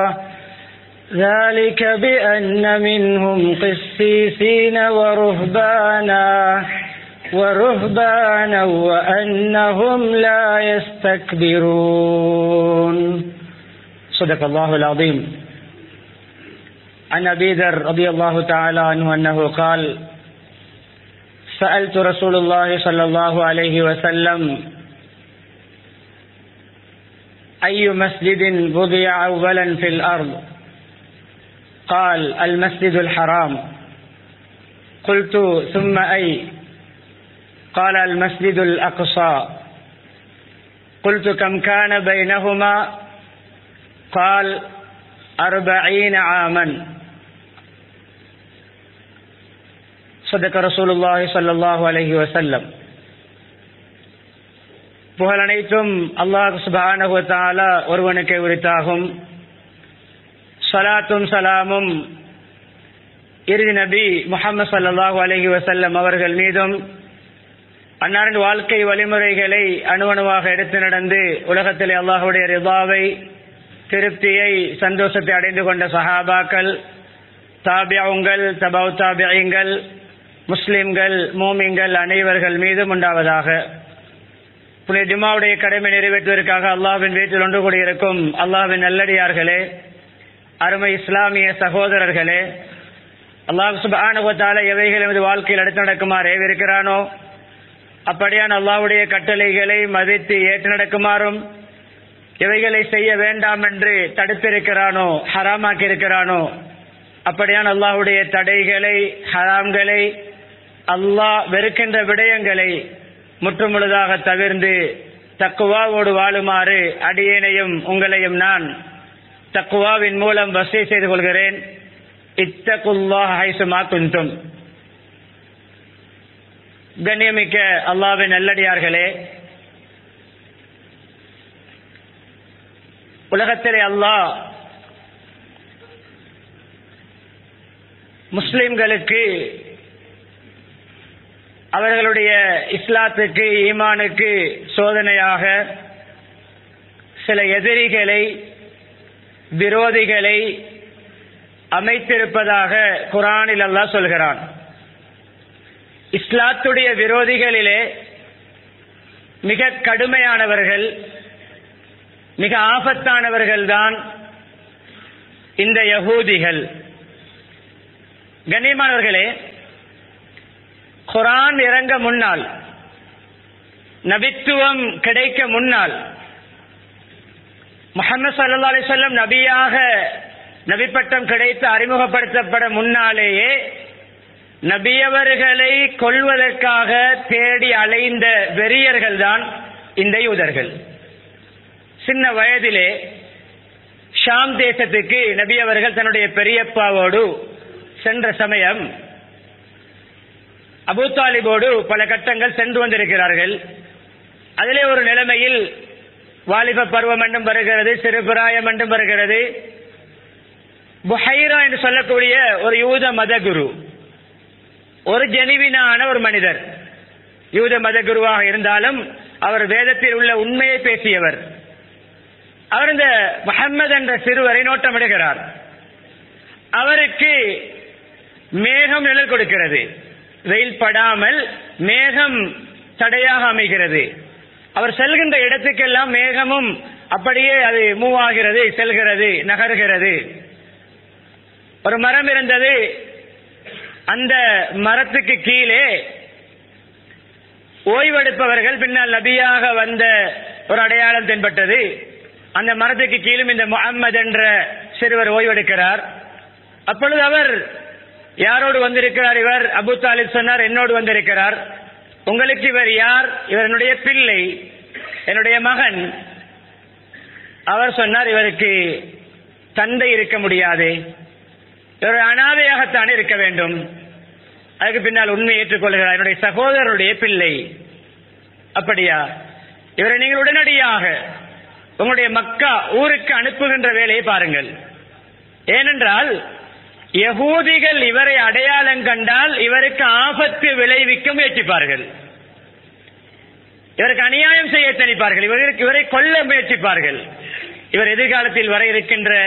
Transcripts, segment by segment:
ذلك بأن منهم قسيسين ورهبانا ورهبانا وأنهم لا يستكبرون صدق الله العظيم عن أبي ذر رضي الله تعالى عنه أنه قال سألت رسول الله صلى الله عليه وسلم أي مسجد وضع أولا في الأرض قال المسجد الحرام قلت ثم أي قال المسجد الأقصى قلت كم كان بينهما قال أربعين عاما صدق رسول الله صلى الله عليه وسلم புகழ் அனைத்தும் அல்லாஹ் சுபானகுவத்தாலா ஒருவனுக்கு உரித்தாகும் சலாத்தும் சலாமும் இறுதி நபி முகமது சல்லாஹூ அலஹி வசல்லம் அவர்கள் மீதும் அன்னாரின் வாழ்க்கை வழிமுறைகளை அணுவணுவாக எடுத்து நடந்து உலகத்திலே அல்லாஹுடைய ரிபாவை திருப்தியை சந்தோஷத்தை அடைந்து கொண்ட சஹாபாக்கள் தாபியாவுங்கள் தபவு தாபியங்கள் முஸ்லிம்கள் மூமிங்கள் அனைவர்கள் மீதும் உண்டாவதாக புனித ஜுமாவுடைய கடமை நிறைவேற்றுவதற்காக அல்லாவின் வீட்டில் ஒன்று கூடியிருக்கும் அல்லாவின் நல்லடியார்களே அருமை இஸ்லாமிய சகோதரர்களே அல்லாஹ் சுபானுகத்தால எவைகள் எமது வாழ்க்கையில் அடுத்து நடக்குமாறு ஏவிருக்கிறானோ அப்படியான அல்லாவுடைய கட்டளைகளை மதித்து ஏற்று நடக்குமாறும் எவைகளை செய்ய வேண்டாம் என்று தடுத்திருக்கிறானோ ஹராமாக்கி இருக்கிறானோ அப்படியான அல்லாஹுடைய தடைகளை ஹராம்களை அல்லாஹ் வெறுக்கின்ற விடயங்களை முற்றுமுழுதாக தவிர்ந்து தக்குவாவோடு வாழுமாறு அடியேனையும் உங்களையும் நான் தக்குவாவின் மூலம் வசதி செய்து கொள்கிறேன் இத்தகுல்லா ஹைசுமா குந்தும் கண்ணியமிக்க அல்லாவின் நல்லடியார்களே உலகத்திலே அல்லாஹ் முஸ்லிம்களுக்கு அவர்களுடைய இஸ்லாத்துக்கு ஈமானுக்கு சோதனையாக சில எதிரிகளை விரோதிகளை அமைத்திருப்பதாக குரானில் அல்லாஹ் சொல்கிறான் இஸ்லாத்துடைய விரோதிகளிலே மிக கடுமையானவர்கள் மிக ஆபத்தானவர்கள் தான் இந்த யகூதிகள் கண்ணியமானவர்களே குரான் இறங்க முன்னால் நபித்துவம் கிடைக்க முன்னால் முகமது சல்லா அலிசல்லம் நபியாக நபிப்பட்டம் கிடைத்து அறிமுகப்படுத்தப்பட முன்னாலேயே நபியவர்களை கொள்வதற்காக தேடி அலைந்த வெறியர்கள் தான் இந்த யூதர்கள் சின்ன வயதிலே ஷாம் தேசத்துக்கு நபி அவர்கள் தன்னுடைய பெரியப்பாவோடு சென்ற சமயம் அபு தாலிபோடு பல கட்டங்கள் சென்று வந்திருக்கிறார்கள் அதிலே ஒரு நிலைமையில் வாலிப பருவம் என்றும் வருகிறது சிறுபிராயம் என்றும் வருகிறது புஹைரா என்று சொல்லக்கூடிய ஒரு யூத மத குரு ஒரு ஜெனிவினான ஒரு மனிதர் யூத மத குருவாக இருந்தாலும் அவர் வேதத்தில் உள்ள உண்மையை பேசியவர் அவர் இந்த முகம்மது என்ற சிறுவரை நோட்டமிடுகிறார் அவருக்கு மேகம் நிழல் கொடுக்கிறது வெயில் படாமல் மேகம் தடையாக அமைகிறது அவர் செல்கின்ற இடத்துக்கெல்லாம் மேகமும் அப்படியே அது மூவ் ஆகிறது செல்கிறது நகர்கிறது ஒரு மரம் இருந்தது அந்த மரத்துக்கு கீழே ஓய்வெடுப்பவர்கள் பின்னால் நபியாக வந்த ஒரு அடையாளம் தென்பட்டது அந்த மரத்துக்கு கீழும் இந்த முகம்மது என்ற சிறுவர் ஓய்வெடுக்கிறார் அப்பொழுது அவர் யாரோடு வந்திருக்கிறார் இவர் அபு தாலிப் சொன்னார் என்னோடு வந்திருக்கிறார் உங்களுக்கு இவர் யார் இவர் என்னுடைய பிள்ளை என்னுடைய மகன் அவர் சொன்னார் இவருக்கு தந்தை இருக்க முடியாது இவர் அனாதையாகத்தான் இருக்க வேண்டும் அதுக்கு பின்னால் உண்மை ஏற்றுக்கொள்கிறார் என்னுடைய சகோதரருடைய பிள்ளை அப்படியா இவரை நீங்கள் உடனடியாக உங்களுடைய மக்கா ஊருக்கு அனுப்புகின்ற வேலையை பாருங்கள் ஏனென்றால் யகூதிகள் இவரை அடையாளம் கண்டால் இவருக்கு ஆபத்து விளைவிக்க முயற்சிப்பார்கள் இவருக்கு அநியாயம் செய்ய தனிப்பார்கள் இவருக்கு இவரை கொல்ல முயற்சிப்பார்கள் இவர் எதிர்காலத்தில் வர இருக்கின்ற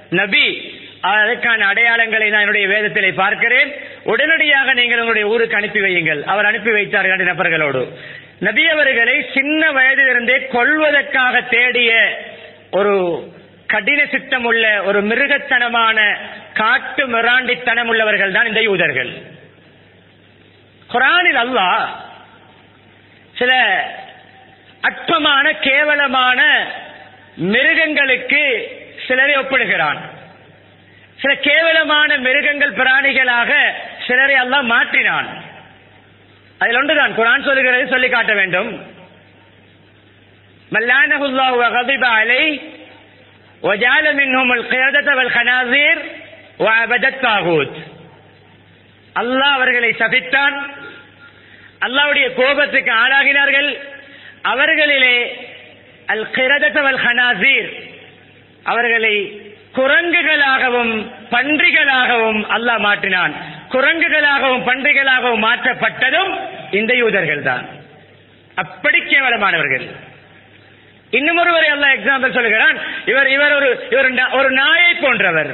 நபி அதற்கான அடையாளங்களை நான் என்னுடைய வேதத்திலே பார்க்கிறேன் உடனடியாக நீங்கள் உங்களுடைய ஊருக்கு அனுப்பி வையுங்கள் அவர் அனுப்பி வைத்தார் இரண்டு நபர்களோடு நபி அவர்களை சின்ன வயதிலிருந்தே கொள்வதற்காக தேடிய ஒரு கடின சித்தம் உள்ள ஒரு மிருகத்தனமான காட்டு மிராண்டித்தனம் உள்ளவர்கள் தான் இந்த யூதர்கள் குரானில் அல்லாஹ் சில அற்பமான கேவலமான மிருகங்களுக்கு சிலரை ஒப்பிடுகிறான் சில கேவலமான மிருகங்கள் பிராணிகளாக சிலரை அல்லாஹ் மாற்றினான் அதில் ஒன்றுதான் குரான் சொல்லுகிறது சொல்லி காட்ட வேண்டும் மல்லானஹுல்லாஹு வகதிப அலை وجعل منهم القردة والخنازير وعبد الطاغوت அல்லாஹ் அவர்களை சபித்தான் அல்லாஹ்வுடைய கோபத்துக்கு ஆளாகினார்கள் அவர்களிலே அல் கிரதத் வல் ஹனாசீர் அவர்களை குரங்குகளாகவும் பன்றிகளாகவும் அல்லாஹ் மாற்றினான் குரங்குகளாகவும் பன்றிகளாகவும் மாற்றப்பட்டதும் இந்த யூதர்கள் தான் அப்படி கேவலமானவர்கள் இன்னும் ஒருவரை அல்லாஹ் எக்ஸாம்பிள் சொல்கிறான் இவர் இவர் ஒரு இவர் நா- ஒரு நாயை போன்றவர்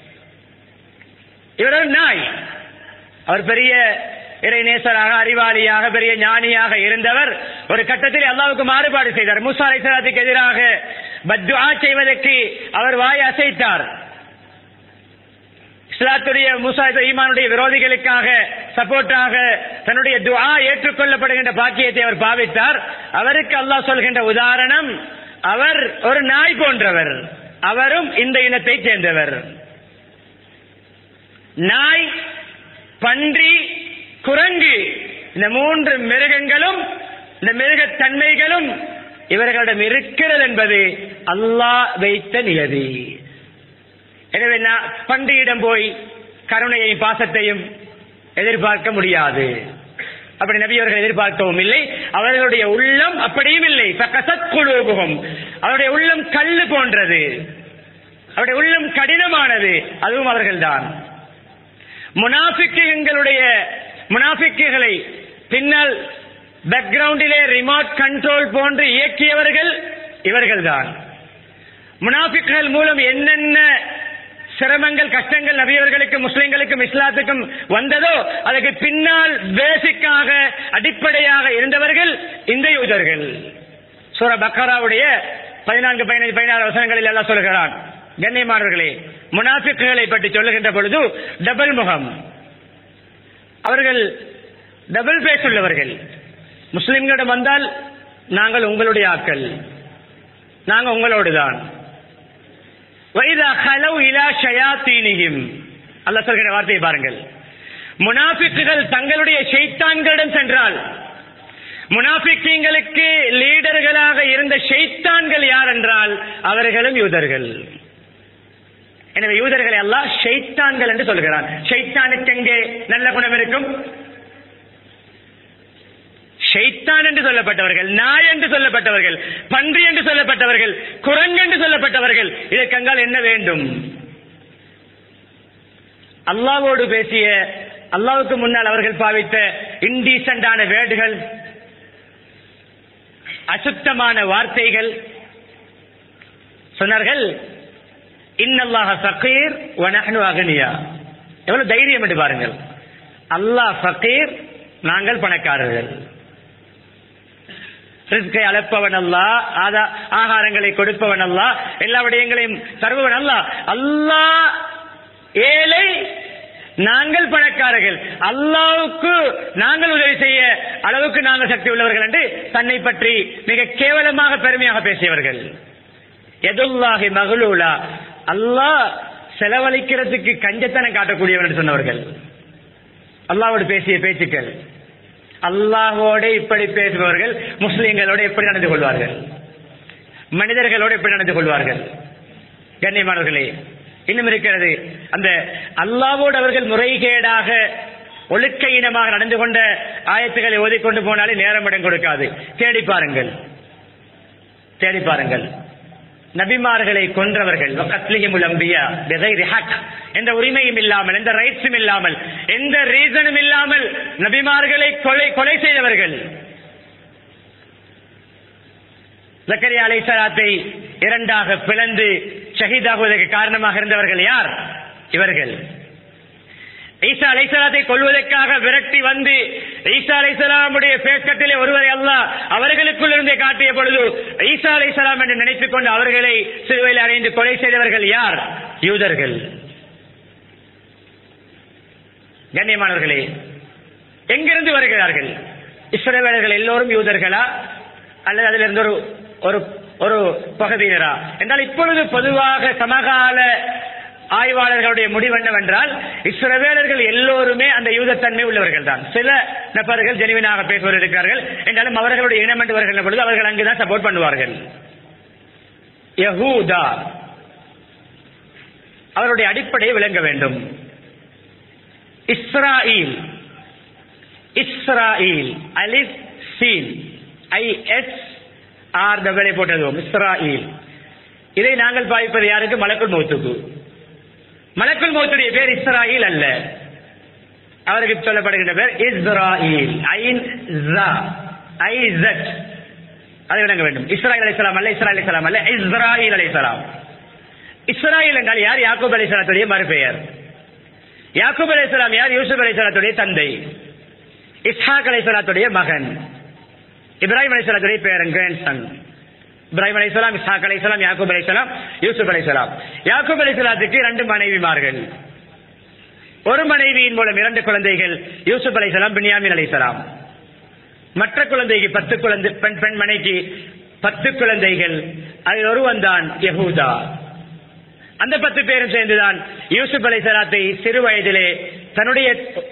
இவர் ஒரு நாய் அவர் பெரிய இறைநேசராக அறிவாளியாக பெரிய ஞானியாக இருந்தவர் ஒரு கட்டத்தில் அல்லாவுக்கு மாறுபாடு செய்தார் மூசா அலைசலாத்துக்கு எதிராக பத்வா செய்வதற்கு அவர் வாய் அசைத்தார் இஸ்லாத்துடைய மூசா ஈமானுடைய விரோதிகளுக்காக சப்போர்ட்டாக தன்னுடைய துஆ ஏற்றுக்கொள்ளப்படுகின்ற பாக்கியத்தை அவர் பாவித்தார் அவருக்கு அல்லாஹ் சொல்கின்ற உதாரணம் அவர் ஒரு நாய் போன்றவர் அவரும் இந்த இனத்தைச் சேர்ந்தவர் நாய் பன்றி குரங்கு இந்த மூன்று மிருகங்களும் இந்த மிருகத் தன்மைகளும் இவர்களிடம் இருக்கிறது என்பது அல்லாஹ் வைத்த நியதி எனவே நான் பன்றியிடம் போய் கருணையையும் பாசத்தையும் எதிர்பார்க்க முடியாது அப்படி நபி அவர்கள் எதிர்பார்க்கவும் இல்லை அவர்களுடைய உள்ளம் அப்படியும் இல்லை கசத் குழுபுகம் அவருடைய உள்ளம் கல்லு போன்றது அவருடைய உள்ளம் கடினமானது அதுவும் அவர்கள்தான் முனாஃபிக்குகளுடைய முனாஃபிக்குகளை பின்னால் பேக்ரவுண்டிலே ரிமோட் கண்ட்ரோல் போன்று இயக்கியவர்கள் இவர்கள்தான் முனாஃபிக்குகள் மூலம் என்னென்ன சிரமங்கள் கஷ்டங்கள் நபியவர்களுக்கு முஸ்லிம்களுக்கும் இஸ்லாத்துக்கும் வந்ததோ அதுக்கு பின்னால் பேசிக்காக அடிப்படையாக இருந்தவர்கள் இந்த யூதர்கள் சூர பக்கராவுடைய பதினான்கு பதினைந்து பதினாறு வசனங்களில் எல்லாம் சொல்கிறான் கண்ணியமானவர்களே முனாஃபிக்குகளை பற்றி சொல்லுகின்ற பொழுது டபுள் முகம் அவர்கள் டபுள் பேஸ் உள்ளவர்கள் முஸ்லிம்களிடம் வந்தால் நாங்கள் உங்களுடைய ஆக்கள் நாங்கள் உங்களோடு தான் வைதா ஹலவ் இலா ஷயாத்தீனிஹிம் அல்லாஹ் சொல்கிற வார்த்தையை பாருங்கள் முனாஃபிக்குகள் தங்களுடைய ஷைத்தான்களிடம் சென்றால் முனாஃபிக்கீங்களுக்கு லீடர்களாக இருந்த ஷைத்தான்கள் யார் என்றால் அவர்களும் யூதர்கள் எனவே யூதர்களை அல்லாஹ் ஷைத்தான்கள் என்று சொல்கிறான் ஷைத்தானுக்கு எங்கே நல்ல குணம் இருக்கும் ஷைத்தான் என்று சொல்லப்பட்டவர்கள் நாய் என்று சொல்லப்பட்டவர்கள் பன்றி என்று சொல்லப்பட்டவர்கள் குரங்கு என்று சொல்லப்பட்டவர்கள் இதற்கங்கால் என்ன வேண்டும் அல்லாவோடு பேசிய அல்லாவுக்கு முன்னால் அவர்கள் பாவித்த இன்டீசென்டான வேர்டுகள் அசுத்தமான வார்த்தைகள் சொன்னார்கள் இன்னல்லாஹ ஃபகீர் வ நஹ்னு அகனியா எவ்வளவு தைரியம் என்று பாருங்கள் அல்லாஹ் ஃபகீர் நாங்கள் பணக்காரர்கள் ரிஸ்கை அளப்பவன் அல்லா ஆதா ஆகாரங்களை கொடுப்பவன் அல்லா எல்லா விடயங்களையும் தருபவன் அல்லா அல்லாஹ் ஏழை நாங்கள் பணக்காரர்கள் அல்லாவுக்கு நாங்கள் உதவி செய்ய அளவுக்கு நாங்கள் சக்தி உள்ளவர்கள் என்று தன்னை பற்றி மிக கேவலமாக பெருமையாக பேசியவர்கள் எதுல்லாஹி மகளூலா அல்லாஹ் செலவழிக்கிறதுக்கு கஞ்சத்தனம் காட்டக்கூடியவன் என்று சொன்னவர்கள் அல்லாவோடு பேசிய பேச்சுக்கள் அல்லாஹோடு இப்படி பேசுபவர்கள் முஸ்லிம்களோடு எப்படி நடந்து கொள்வார்கள் மனிதர்களோடு எப்படி நடந்து கொள்வார்கள் கண்ணியமானவர்களே இன்னும் இருக்கிறது அந்த அல்லாவோடு அவர்கள் முறைகேடாக ஒழுக்க இனமாக நடந்து கொண்ட ஆயத்துக்களை ஓதிக்கொண்டு போனாலே நேரம் இடம் கொடுக்காது தேடி பாருங்கள் தேடி பாருங்கள் நபிமார்களை கொன்றவர்கள் வகத்லிஹிமுல் அம்பியா பிகைரி ஹக் எந்த உரிமையும் இல்லாமல் எந்த ரைட்ஸும் இல்லாமல் எந்த ரீசனும் இல்லாமல் நபிமார்களை கொலை கொலை செய்தவர்கள் ஜக்கரியா அலைசலாத்தை இரண்டாக பிளந்து ஷஹீதாகுவதற்கு காரணமாக இருந்தவர்கள் யார் இவர்கள் ஈசா அலைசலாத்தை கொள்வதற்காக விரட்டி வந்து ஈசா அலைசலாமுடைய பேஸ்கட்டிலே ஒருவரை அல்ல அவர்களுக்குள் இருந்தே காட்டிய பொழுது ஈசா அலைசலாம் என்று நினைத்துக் கொண்டு அவர்களை சிறுவையில் அடைந்து கொலை செய்தவர்கள் யார் யூதர்கள் கண்ணியமானவர்களே எங்கிருந்து வருகிறார்கள் இஸ்ரவேலர்கள் எல்லோரும் யூதர்களா அல்லது அதிலிருந்து ஒரு ஒரு ஒரு பகுதியினரா என்றால் இப்பொழுது பொதுவாக சமகால ஆய்வாளர்களுடைய முடிவு என்னவென்றால் இஸ்ரவேலர்கள் எல்லோருமே அந்த யூதத்தன்மை உள்ளவர்கள் தான் சில நபர்கள் ஜெனிவினாக பேசுவர் இருக்கிறார்கள் என்றாலும் அவர்களுடைய இனம் என்று வருகின்ற பொழுது அவர்கள் அங்குதான் சப்போர்ட் பண்ணுவார்கள் யஹூதா அவருடைய அடிப்படை விளங்க வேண்டும் இஸ்ராயில் இஸ்ராயில் அலிஸ் சீன் ஐ எஸ் ஆர் டபிளை போட்டதும் இஸ்ராயில் இதை நாங்கள் பாவிப்பது யாருக்கு மலக்குள் மௌத்துக்கு மலக்குள் மௌத்துடைய பேர் இஸ்ராயில் அல்ல அவருக்கு சொல்லப்படுகின்ற பேர் இஸ்ராயில் ஐன் ஜா ஐ ஜட் அதை விளங்க வேண்டும் இஸ்ராயில் அலைசலாம் அல்ல இஸ்ராயில் அலைசலாம் அல்ல இஸ்ராயில் அலைசலாம் இஸ்ராயில் என்றால் யார் யாக்கூப் அலைசலாத்துடைய மறுபெயர் யாக்கூப் அலைசலாம் யார் யூசுப் அலைசலாத்துடைய தந்தை இஸ்ஹாக் அலைசலாத்துடைய மகன் இப்ராஹிம் அலைசலாத்துடைய பேரன் கிராண்ட் சன் இப்ராஹிம் அலைசலாம் இஸ்ஹாக் அலைசலாம் யாக்கூப் அலைசலாம் யூசுப் அலைசலாம் யாக்கூப் அலைசலாத்துக்கு இரண்டு மனைவிமார்கள் ஒரு மனைவியின் மூலம் இரண்டு குழந்தைகள் யூசுப் அலைசலாம் பின்யாமின் அலைசலாம் மற்ற குழந்தைக்கு பத்து குழந்தை பெண் பெண் மனைக்கு பத்து குழந்தைகள் அதில் ஒருவன் தான் யகூதா அந்த பத்து பேரும் சேர்ந்துதான் யூசுப் அலைசலாத்தை சிறு வயதிலே தன்னுடைய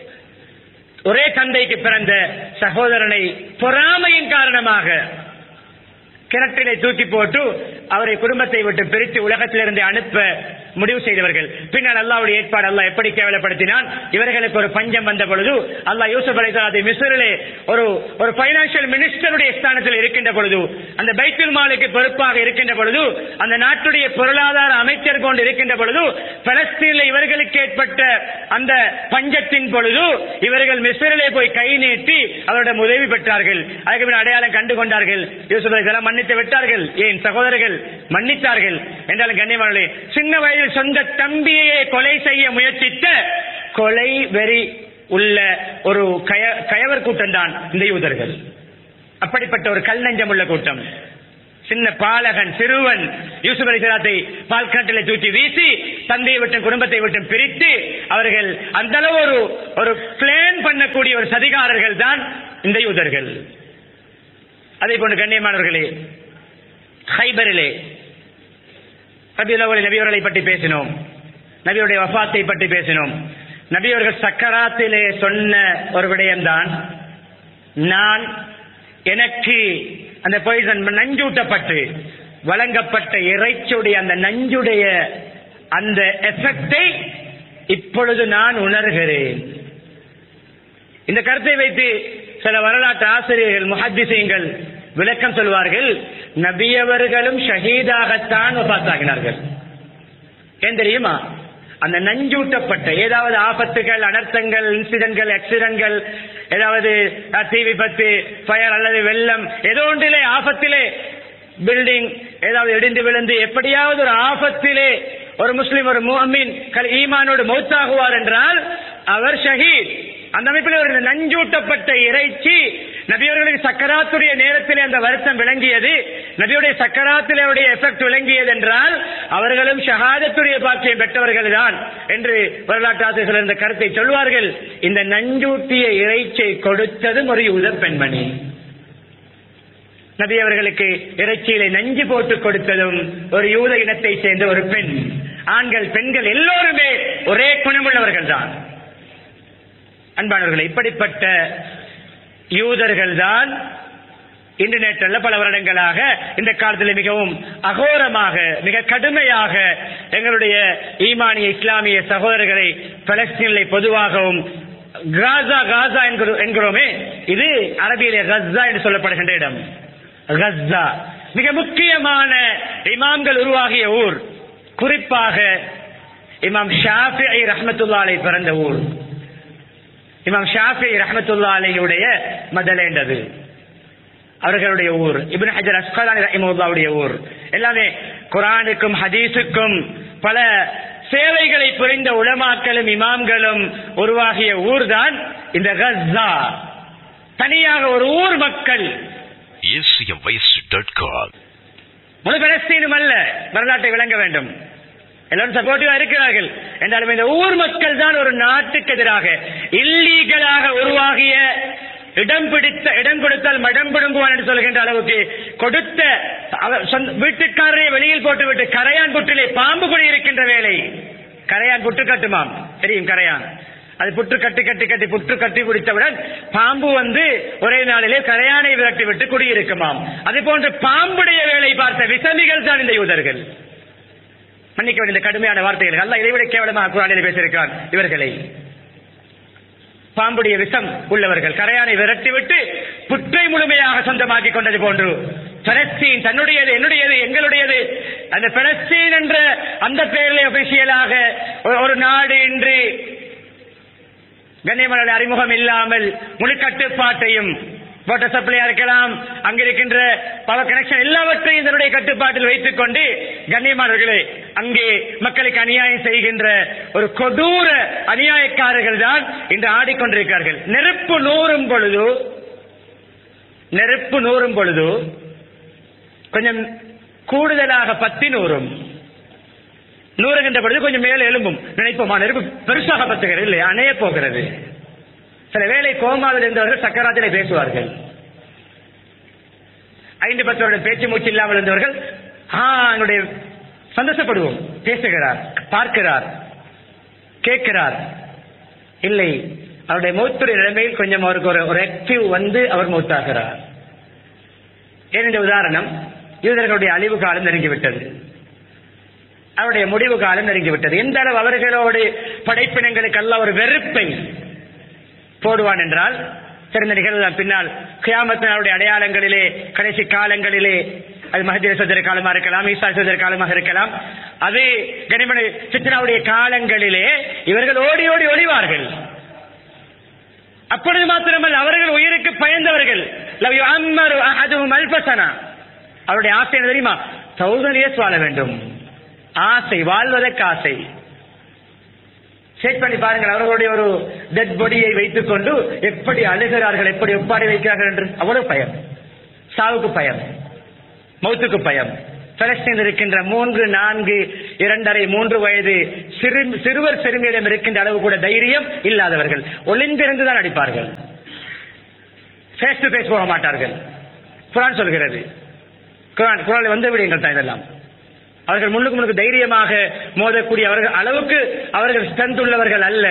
ஒரே தந்தைக்கு பிறந்த சகோதரனை பொறாமையின் காரணமாக கிணற்றிலே தூக்கி போட்டு அவரை குடும்பத்தை விட்டு பிரித்து உலகத்திலிருந்து அனுப்ப முடிவு செய்தவர்கள் பின்னர் அல்லாவுடைய ஏற்பாடு அல்லாஹ் எப்படி கேவலப்படுத்தினான் இவர்களுக்கு ஒரு பஞ்சம் வந்த பொழுது அல்லாஹ் யூசுப் அலைசலாத்தை மிஸ்ரிலே ஒரு ஒரு பைனான்சியல் மினிஸ்டருடைய ஸ்தானத்தில் இருக்கின்ற பொழுது அந்த பைத்துல் மாலுக்கு பொறுப்பாக இருக்கின்ற பொழுது அந்த நாட்டுடைய பொருளாதார அமைச்சர் கொண்டு இருக்கின்ற பொழுது பலஸ்தீனில் இவர்களுக்கு ஏற்பட்ட அந்த பஞ்சத்தின் பொழுது இவர்கள் மிஸ்ரிலே போய் கை நீட்டி அவரிடம் உதவி பெற்றார்கள் அதுக்கு பின் அடையாளம் கண்டு கொண்டார்கள் யூசுப் அலைசலாம் மன்னித்து விட்டார்கள் ஏன் சகோதரர்கள் மன்னித்தார்கள் என்றாலும் கண்ணியமானே சின்ன வயதில் சொந்த தம்பியை கொலை செய்ய முயற்சித்த கொலை வெறி உள்ள ஒரு கய கயவர் கூட்டம் தான் இந்த யூதர்கள் அப்படிப்பட்ட ஒரு கல் நெஞ்சம் உள்ள கூட்டம் சின்ன பாலகன் சிறுவன் யூசுப் அலிசலாத்தை பால்காட்டில தூக்கி வீசி தந்தையை விட்டு குடும்பத்தை விட்டு பிரித்து அவர்கள் அந்த அளவு ஒரு ஒரு பிளான் பண்ணக்கூடிய ஒரு சதிகாரர்கள் தான் இந்த யூதர்கள் அதே போன்று கண்ணியமானவர்களே ஹைபரிலே ரபியுல் நபியவர்களை பற்றி பேசினோம் நபியுடைய வஃபாத்தை பற்றி பேசினோம் நபியவர்கள் சக்கராத்திலே சொன்ன ஒரு விடயம்தான் நான் எனக்கு அந்த பாய்சன் நஞ்சூட்டப்பட்டு வழங்கப்பட்ட இறைச்சியுடைய அந்த நஞ்சுடைய அந்த எஃபெக்டை இப்பொழுது நான் உணர்கிறேன் இந்த கருத்தை வைத்து சில வரலாற்று ஆசிரியர்கள் முஹத்திசீங்கள் விளக்கம் சொல்வார்கள் நபியவர்களும் ஷஹீதாகத்தான் வபாத்தாகினார்கள் ஏன் தெரியுமா அந்த நஞ்சூட்டப்பட்ட ஏதாவது ஆபத்துகள் அனர்த்தங்கள் இன்சிடென்ட்கள் ஆக்சிடென்ட்கள் ஏதாவது அஹ், தீ விபத்து ஃபயர் அல்லது வெள்ளம் ஏதோ ஒன்றிலே ஆபத்திலே பில்டிங் ஏதாவது இடிந்து விழுந்து எப்படியாவது ஒரு ஆபத்திலே ஒரு முஸ்லிம் ஒரு முஹமின் கல் ஈமானோடு மௌத்தாகுவார் என்றால் அவர் ஷஹீத் அந்த அமைப்பில் ஒரு நஞ்சூட்டப்பட்ட இறைச்சி நபியவர்களுக்கு சக்கராத்துடைய நேரத்திலே அந்த வருத்தம் விளங்கியது நபியுடைய சக்கராத்திலே அவருடைய எஃபெக்ட் விளங்கியது என்றால் அவர்களும் ஷஹாதத்துடைய பாக்கியம் பெற்றவர்கள் தான் என்று வரலாற்று ஆசிரியர்கள் இந்த கருத்தை சொல்வார்கள் இந்த நஞ்சூட்டிய இறைச்சியை கொடுத்ததும் ஒரு யூத பெண்மணி நபி அவர்களுக்கு இறைச்சியிலே நஞ்சு போட்டு கொடுத்ததும் ஒரு யூத இனத்தை சேர்ந்த ஒரு பெண் ஆண்கள் பெண்கள் எல்லோருமே ஒரே குணமுள்ளவர்கள் தான் அன்பானவர்கள் இப்படிப்பட்ட யூதர்கள் தான் இன்டர்நெட்ல பல வருடங்களாக இந்த காலத்தில் மிகவும் அகோரமாக மிக கடுமையாக எங்களுடைய ஈமானிய இஸ்லாமிய சகோதரர்களை பலஸ்தீனிலே பொதுவாகவும் காசா காசா என்கிறோ- என்கிறோமே இது அரபியிலே கஸ்ஸா என்று சொல்லப்படுகின்ற இடம் கஸ்ஸா மிக முக்கியமான இமாம்கள் உருவாகிய ஊர் குறிப்பாக இமாம் ஷாஃபி ரஹ்மத்துல்லா அலை பிறந்த ஊர் இமாம் ஷாஃபி ரஹமத்துல்லா அலையுடைய மதலேண்டது அவர்களுடைய ஊர் இப்னு ஹஜர் அஸ்கலானி ரஹிமுல்லாவுடைய ஊர் எல்லாமே குரானுக்கும் ஹதீஸுக்கும் பல சேவைகளை புரிந்த உலமாக்களும் இமாம்களும் உருவாகிய ஊர்தான் இந்த கஸ்ஸா தனியாக ஒரு ஊர் மக்கள் acmvoice.com. முழு பலஸ்தீனும் அல்ல வரலாற்றை விளங்க வேண்டும் எல்லாரும் சப்போர்ட்டிவா இருக்கிறார்கள் என்றாலும் இந்த ஊர் மக்கள் தான் ஒரு நாட்டுக்கு எதிராக இல்லீகலாக உருவாகிய இடம் பிடித்த இடம் கொடுத்தால் மடம் பிடுங்குவான் என்று சொல்கின்ற அளவுக்கு கொடுத்த அவர் சொந்த- வீட்டுக்காரரை வெளியில் போட்டுவிட்டு கரையான் புற்றிலே பாம்பு குடி இருக்கின்ற வேலை கரையான் புற்று கட்டுமாம் தெரியும் கரையான் அது புற்று கட்டி கட்டி கட்டி புற்று கட்டி குடித்தவுடன் பாம்பு வந்து ஒரே நாளிலே கரையானை விரட்டி விட்டு குடியிருக்குமாம் அது போன்று பாம்புடைய வேலை பார்த்த விசமிகள் தான் இந்த யூதர்கள் மன்னிக்க வேண்டிய இந்த கடுமையான வார்த்தைகள் அல்ல இதைவிட கேவலமாக குரானில் பேசியிருக்கிறான் இவர்களை பாம்புடைய விஷம் உள்ளவர்கள் கரையானை விரட்டிவிட்டு புற்றை முழுமையாக சொந்தமாக்கி கொண்டது போன்று பலஸ்தீன் தன்னுடையது என்னுடையது எங்களுடையது அந்த பலஸ்தீன் என்ற அந்த பெயரிலே ஒபிஷியலாக ஒரு- ஒரு நாடு இன்று கண்ணியமன அறிமுகம் இல்லாமல் முழு கட்டுப்பாட்டையும் வாட்டர் சப்ளையா இருக்கலாம் அங்க இருக்கின்ற பவர் கனெக்ஷன் எல்லாவற்றையும் இதனுடைய கட்டுப்பாட்டில் வைத்துக் கொண்டு கண்ணியமானவர்களே அங்கே மக்களுக்கு அநியாயம் செய்கின்ற ஒரு கொடூர அநியாயக்காரர்கள் தான் இன்று ஆடிக்கொண்டிருக்கிறார்கள் நெருப்பு நூறும் பொழுது நெருப்பு நூறும் பொழுது கொஞ்சம் கூடுதலாக பத்தி நூறும் நூறுகின்ற பொழுது கொஞ்சம் மேலே எழும்பும் நினைப்போமா நெருப்பு பெருசாக பத்துகிறது இல்லை அணைய போகிறது சில வேளை கோமாவில் இருந்தவர்கள் சக்கராத்திலே பேசுவார்கள் ஐந்து பத்து வருட பேச்சு மூச்சு இல்லாமல் இருந்தவர்கள் ஆ என்னுடைய சந்தோஷப்படுவோம் பேசுகிறார் பார்க்கிறார் கேட்கிறார் இல்லை அவருடைய மூத்துடைய நிலைமையில் கொஞ்சம் அவருக்கு ஒரு ஒரு ஆக்டிவ் வந்து அவர் மூத்தாகிறார் ஏன் இந்த உதாரணம் யூதர்களுடைய அழிவு காலம் நெருங்கிவிட்டது அவருடைய முடிவு காலம் நெருங்கிவிட்டது எந்த அளவு அவர்களோடு படைப்பினங்களுக்கு அல்ல ஒரு வெறுப்பை போடுவான் என்றால் சிறந்த நிகழ்வு தான் பின்னால் கியாமத்தினுடைய அடையாளங்களிலே கடைசி காலங்களிலே அது மஹதி சதுர காலமாக இருக்கலாம் ஈசா சதுர காலமாக இருக்கலாம் அது கனிமணி சித்ராவுடைய காலங்களிலே இவர்கள் ஓடி ஓடி ஒளிவார்கள் அப்பொழுது மாத்திரமல்ல அவர்கள் உயிருக்கு பயந்தவர்கள் லவ் யுஅம்மரு அஹதுஹும் அல்ஃபசனா அவருடைய ஆசை என்ன தெரியுமா தௌசண்ட் இயர்ஸ் வாழ வேண்டும் ஆசை வாழ்வதற்கு ஆசை செக் பண்ணி பாருங்கள் அவர்களுடைய ஒரு டெட் பொடியை வைத்துக் கொண்டு எப்படி அழுகிறார்கள் எப்படி ஒப்பாடி வைக்கிறார்கள் என்று அவ்வளவு பயம் சாவுக்கு பயம் மௌத்துக்கு பயம் பலஸ்தீனில் இருக்கின்ற மூன்று நான்கு இரண்டரை மூன்று வயது சிறு சிறுவர் சிறுமியிடம் இருக்கின்ற அளவு கூட தைரியம் இல்லாதவர்கள் ஒளிந்திருந்து தான் அடிப்பார்கள் ஃபேஸ் டு ஃபேஸ் போக மாட்டார்கள் குரான் சொல்கிறது குரான் குரானில் வந்து விடுங்கள் தான் இதெல்லாம் அவர்கள் முன்னுக்கு முன்னுக்கு தைரியமாக மோதக்கூடிய அவர்கள் அளவுக்கு அவர்கள் ஸ்ட்ரென்த் உள்ளவர்கள் அல்ல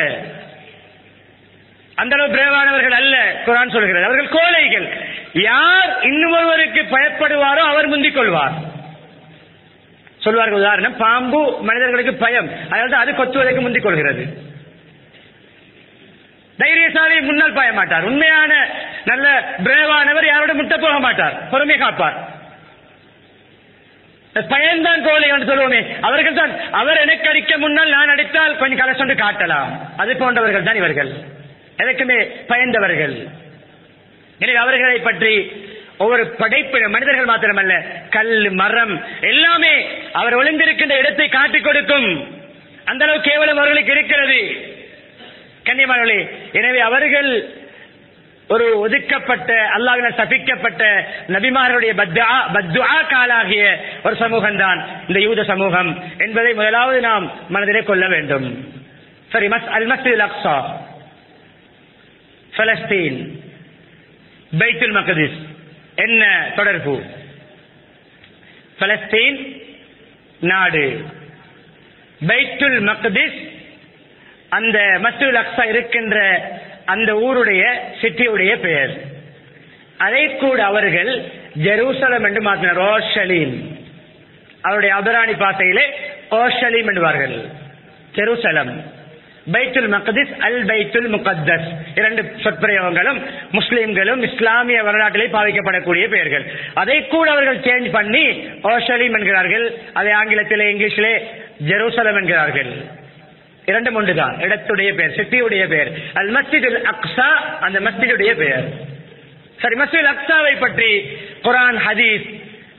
அந்த அளவு பிரேவானவர்கள் அல்ல குரான் சொல்கிறது அவர்கள் கோழைகள் யார் இன்னொருவருக்கு பயப்படுவாரோ அவர் முந்திக் கொள்வார் சொல்வார்கள் உதாரணம் பாம்பு மனிதர்களுக்கு பயம் அதாவது அது கொத்துவதற்கு முந்திக் கொள்கிறது தைரியசாலி முன்னால் பாய மாட்டார் உண்மையான நல்ல பிரேவானவர் யாரோட முட்ட போக மாட்டார் பொறுமை காப்பார் பயன்தான் கோழை என்று சொல்லுவோமே அவர்கள் தான் அவர் எனக்கு அடிக்க முன்னால் நான் அடித்தால் கொஞ்சம் கலசொண்டு காட்டலாம் அது போன்றவர்கள் தான் இவர்கள் எதற்குமே பயந்தவர்கள் எனவே அவர்களை பற்றி ஒவ்வொரு படைப்பு மனிதர்கள் மாத்திரமல்ல கல் மரம் எல்லாமே அவர் ஒளிந்திருக்கின்ற இடத்தை காட்டிக் கொடுக்கும் அந்த அளவு கேவலம் அவர்களுக்கு இருக்கிறது கண்ணியமானவர்களே எனவே அவர்கள் ஒரு ஒதுக்கப்பட்ட அல்லாஹ்வினால் சபிக்கப்பட்ட நபிமார்களுடைய பத்ஆ பத்ஆ காலாகிய ஒரு சமூகம் தான் இந்த யூத சமூகம் என்பதை முதலாவது நாம் மனதிலே கொள்ள வேண்டும் சரி மஸ் அல் மஸ்ஜித் அக்ஸா பலஸ்தீன் பைத்துல் மக்திஸ் என்ன தொடர்பு பலஸ்தீன் நாடு பைத்துல் மக்திஸ் அந்த மஸ்ஜித் அக்ஸா இருக்கின்ற அந்த ஊருடைய சிட்டியுடைய பெயர் அதை கூட அவர்கள் ஜெருசலம் என்று மாற்றினார் ஓஷலீம் அவருடைய அபராணி பாசையிலே ஓஷலீம் என்பார்கள் ஜெருசலம் பைத்துல் மக்திஸ் அல் பைத்துல் முகத்தஸ் இரண்டு சொற்பிரயோகங்களும் முஸ்லிம்களும் இஸ்லாமிய வரலாற்றிலே பாவிக்கப்படக்கூடிய பெயர்கள் அதை கூட அவர்கள் சேஞ்ச் பண்ணி ஓஷலீம் என்கிறார்கள் அதை ஆங்கிலத்திலே இங்கிலீஷிலே ஜெருசலம் என்கிறார்கள் இரண்டும் ஒன்றுதான் இடத்துடைய பெயர் சிட்டியுடைய பெயர் அல் மஸ்ஜித் அக்ஸா அந்த மஸ்ஜிதுடைய பெயர் சரி மஸ்ஜித் அக்ஸாவை பற்றி குரான் ஹதீஸ்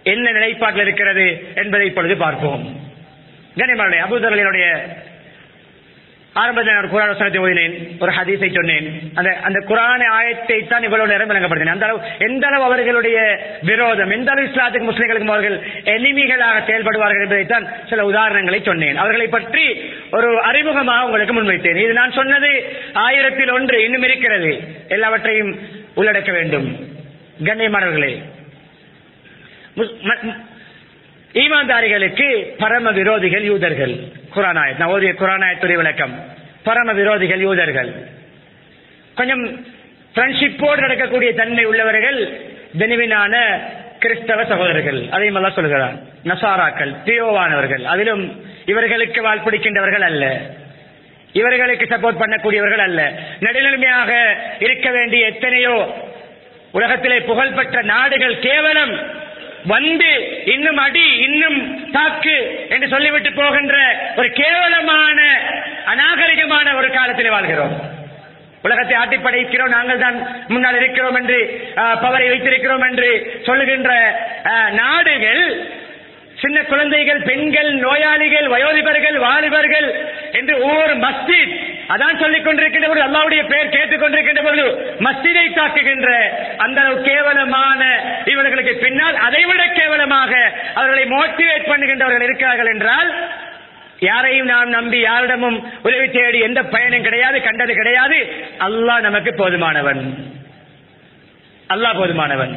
என்ன நிலைப்பாட்டில் இருக்கிறது என்பதை இப்பொழுது பார்ப்போம் கனிமருடைய அபுதரலினுடைய ஆரம்பத்தில் நான் ஒரு குரான் வசனத்தை ஓதினேன் ஒரு ஹதீஸை சொன்னேன் அந்த அந்த குரான ஆயத்தை தான் இவ்வளவு நேரம் விளங்கப்படுத்தினேன் அந்த அளவு எந்த அளவு அவர்களுடைய விரோதம் எந்த அளவு இஸ்லாத்துக்கு முஸ்லிம்களுக்கும் அவர்கள் எனிமிகளாக செயல்படுவார்கள் என்பதைத்தான் சில உதாரணங்களை சொன்னேன் அவர்களை பற்றி ஒரு அறிமுகமாக உங்களுக்கு முன்வைத்தேன் இது நான் சொன்னது ஆயிரத்தில் ஒன்று இன்னும் இருக்கிறது எல்லாவற்றையும் உள்ளடக்க வேண்டும் கண்ணியமானவர்களே முஸ்- ம- ம- ஈமான்தாரிகளுக்கு பரம விரோதிகள் யூதர்கள் குரானாயத் நான் ஓதிய குரானாயத்துடைய விளக்கம் பரம விரோதிகள் யூதர்கள் கொஞ்சம் ஃப்ரெண்ட்ஷிப்போடு நடக்கக்கூடிய தன்மை உள்ளவர்கள் தெனிவினான கிறிஸ்தவ சகோதரர்கள் அதையும் எல்லாம் சொல்கிறார் நசாராக்கள் தியோவானவர்கள் அதிலும் இவர்களுக்கு வாழ்பிடிக்கின்றவர்கள் அல்ல இவர்களுக்கு சப்போர்ட் பண்ணக்கூடியவர்கள் அல்ல நடுநிலைமையாக இருக்க வேண்டிய எத்தனையோ உலகத்திலே புகழ்பெற்ற நாடுகள் கேவலம் வந்து இன்னும் அடி இன்னும் தாக்கு என்று சொல்லிவிட்டு போகின்ற ஒரு கேவலமான அநாகரிகமான ஒரு காலத்திலே வாழ்கிறோம் உலகத்தை ஆட்டி படைக்கிறோம் நாங்கள் தான் முன்னால் இருக்கிறோம் என்று அஹ், பவரை வைத்திருக்கிறோம் என்று சொல்லுகின்ற அஹ், நாடுகள் சின்ன குழந்தைகள் பெண்கள் நோயாளிகள் வயோதிபர்கள் வாலிபர்கள் என்று ஒவ்வொரு மஸ்ஜித் அதான் சொல்லிக் கொண்டிருக்கின்ற பொழுது அல்லாவுடைய பெயர் கேட்டுக் கொண்டிருக்கின்ற பொழுது மஸ்ஜிதை தாக்குகின்ற அந்த அளவு கேவலமான இவர்களுக்கு பின்னால் அதைவிட கேவலமாக அவர்களை மோட்டிவேட் பண்ணுகின்றவர்கள் இருக்கிறார்கள் என்றால் யாரையும் நாம் நம்பி யாரிடமும் உதவி தேடி எந்த பயனும் கிடையாது கண்டது கிடையாது அல்லாஹ் நமக்கு போதுமானவன் அல்லாஹ் போதுமானவன்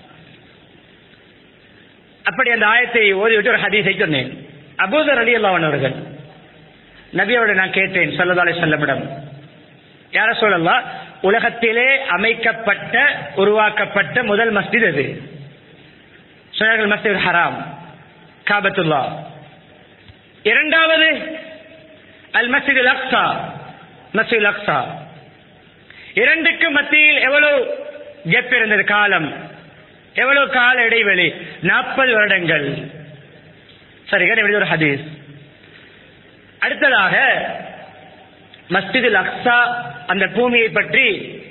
அப்படி அந்த ஆயத்தை ஓதிவிட்டு ஒரு ஹதீஸை சொன்னேன் அபூதர் அலி அல்லாஹ் அவர்கள் நபியோட நான் கேட்டேன் சல்லதாலே செல்லமிடம் யார சொல்லலாம் உலகத்திலே அமைக்கப்பட்ட உருவாக்கப்பட்ட முதல் மஸ்ஜித் அது சொன்னார்கள் மஸ்ஜித் ஹராம் காபத்துல்லா இரண்டாவது அல் மஸ்ஜித் அக்ஸா மஸ்ஜித் அக்ஸா இரண்டுக்கு மத்தியில் எவ்வளவு கெப் இருந்தது காலம் எவ்வளவு கால இடைவெளி நாற்பது வருடங்கள் சரி இது ஒரு ஹதீஸ் அடுத்ததாக மஸ்ஜிதுல் அக்ஸா அந்த பூமியை பற்றி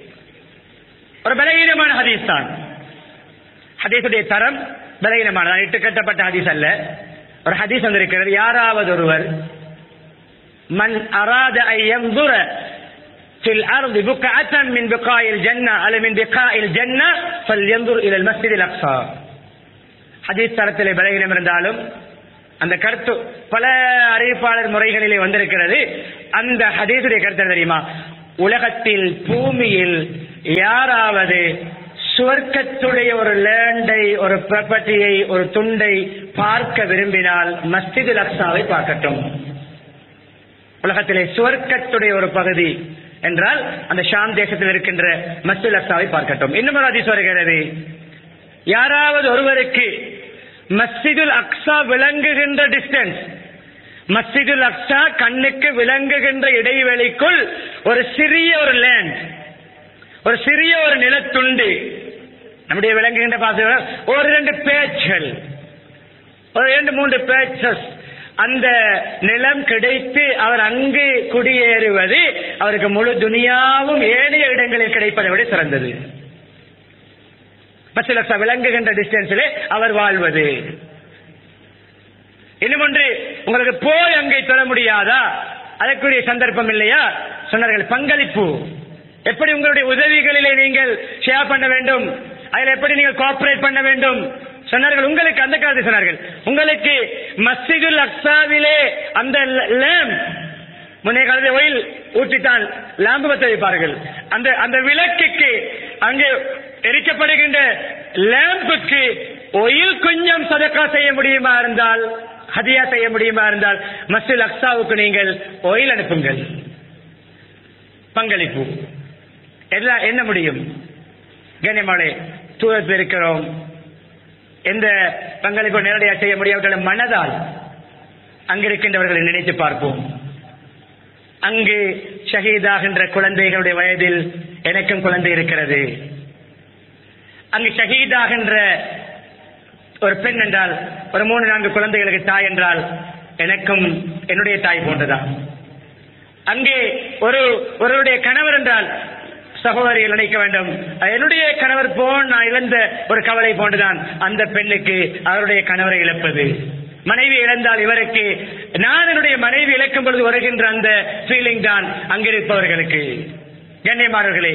ஒரு பலகீனமான ஹதீஸ் தான் ஹதீஸுடைய தரம் பலகீனமான இட்டு கட்டப்பட்ட ஹதீஸ் அல்ல ஒரு ஹதீஸ் வந்திருக்கிறது யாராவது ஒருவர் மன் அராத ஐ ينظر في الأرض بقعة من بقاع الجنة أو من بقاع الجنة فلينظر إلى المسجد الأقصى ஹதீஸ் தரத்திலே பலகீனம் இருந்தாலும் அந்த கருத்து பல அறிவிப்பாளர் முறைகளிலே வந்திருக்கிறது அந்த ஹதீஸுடைய கருத்து என்ன தெரியுமா உலகத்தில் பூமியில் யாராவது சுவர்க்கத்துடைய ஒரு லேண்டை ஒரு ப்ராப்பர்ட்டியை ஒரு துண்டை பார்க்க விரும்பினால் மஸ்ஜிதுல் அக்ஸாவை பார்க்கட்டும் உலகத்திலே சுவர்க்கத்துடைய ஒரு பகுதி என்றால் அந்த ஷாம் தேசத்தில் இருக்கின்ற மஸ்ஜிதுல் அக்ஸாவை பார்க்கட்டும் இன்னும் ஒரு ஹதீஸ் வருகிறது யாராவது ஒருவருக்கு மஸ்ஜிதுல் அக்ஸா விளங்குகின்ற டிஸ்டன்ஸ் மஸ்ஜிதுல் அக்ஸா கண்ணுக்கு விளங்குகின்ற இடைவெளிக்குள் ஒரு சிறிய ஒரு லேண்ட் ஒரு சிறிய ஒரு நிலத்துண்டு நம்முடைய விளங்குகின்ற பாச ஒரு ரெண்டு பேச்சுகள் ஒரு இரண்டு மூன்று பேச்சஸ் அந்த நிலம் கிடைத்து அவர் அங்கு குடியேறுவது அவருக்கு முழு துனியாவும் ஏனைய இடங்களில் கிடைப்பதை விட சிறந்தது பத்து லட்சம் விளங்குகின்ற டிஸ்டன்ஸிலே அவர் வாழ்வது இன்னும் ஒன்று உங்களுக்கு போய் அங்கே தொழ முடியாதா அதற்குரிய சந்தர்ப்பம் இல்லையா சொன்னார்கள் பங்களிப்பு எப்படி உங்களுடைய உதவிகளிலே நீங்கள் ஷேர் பண்ண வேண்டும் அதில் எப்படி நீங்கள் கோஆபரேட் பண்ண வேண்டும் சொன்னார்கள் உங்களுக்கு அந்த காலத்தில் சொன்னார்கள் உங்களுக்கு மஸ்ஜிதுல் அக்ஸாவிலே அந்த லேம் முன்னைய காலத்தில் ஒயில் ஊற்றித்தான் லாம்பு பற்ற வைப்பார்கள் அந்த அந்த விளக்குக்கு அங்கே எரிக்கப்படுகின்ற லேம்புக்கு ஒயில் கொஞ்சம் சதக்கா செய்ய முடியுமா இருந்தால் ஹதியா செய்ய முடியுமா இருந்தால் மஸ்ஜித் அக்ஸாவுக்கு நீங்கள் ஒயில் அனுப்புங்கள் பங்களிப்பு எல்லாம் என்ன முடியும் கண்ணியமானே தூரத்தில் இருக்கிறோம் எந்த பங்களிப்பு நேரடியாக செய்ய முடியாவிட்டாலும் மனதால் அங்கிருக்கின்றவர்களை நினைத்து பார்ப்போம் அங்கு ஷஹீதாகின்ற குழந்தைகளுடைய வயதில் எனக்கும் குழந்தை இருக்கிறது அங்கு ஷஹீதாகின்ற ஒரு பெண் என்றால் ஒரு மூணு நான்கு குழந்தைகளுக்கு தாய் என்றால் எனக்கும் என்னுடைய தாய் போன்றதான் அங்கே ஒரு ஒருவருடைய கணவர் என்றால் சகோதரிகள் நினைக்க வேண்டும் என்னுடைய கணவர் போன் நான் இழந்த ஒரு கவலை போன்றுதான் அந்த பெண்ணுக்கு அவருடைய கணவரை இழப்பது மனைவி இழந்தால் இவருக்கு நான் என்னுடைய மனைவி இழக்கும் பொழுது வருகின்ற அந்த ஃபீலிங் தான் அங்கிருப்பவர்களுக்கு கண்ணியமானவர்களே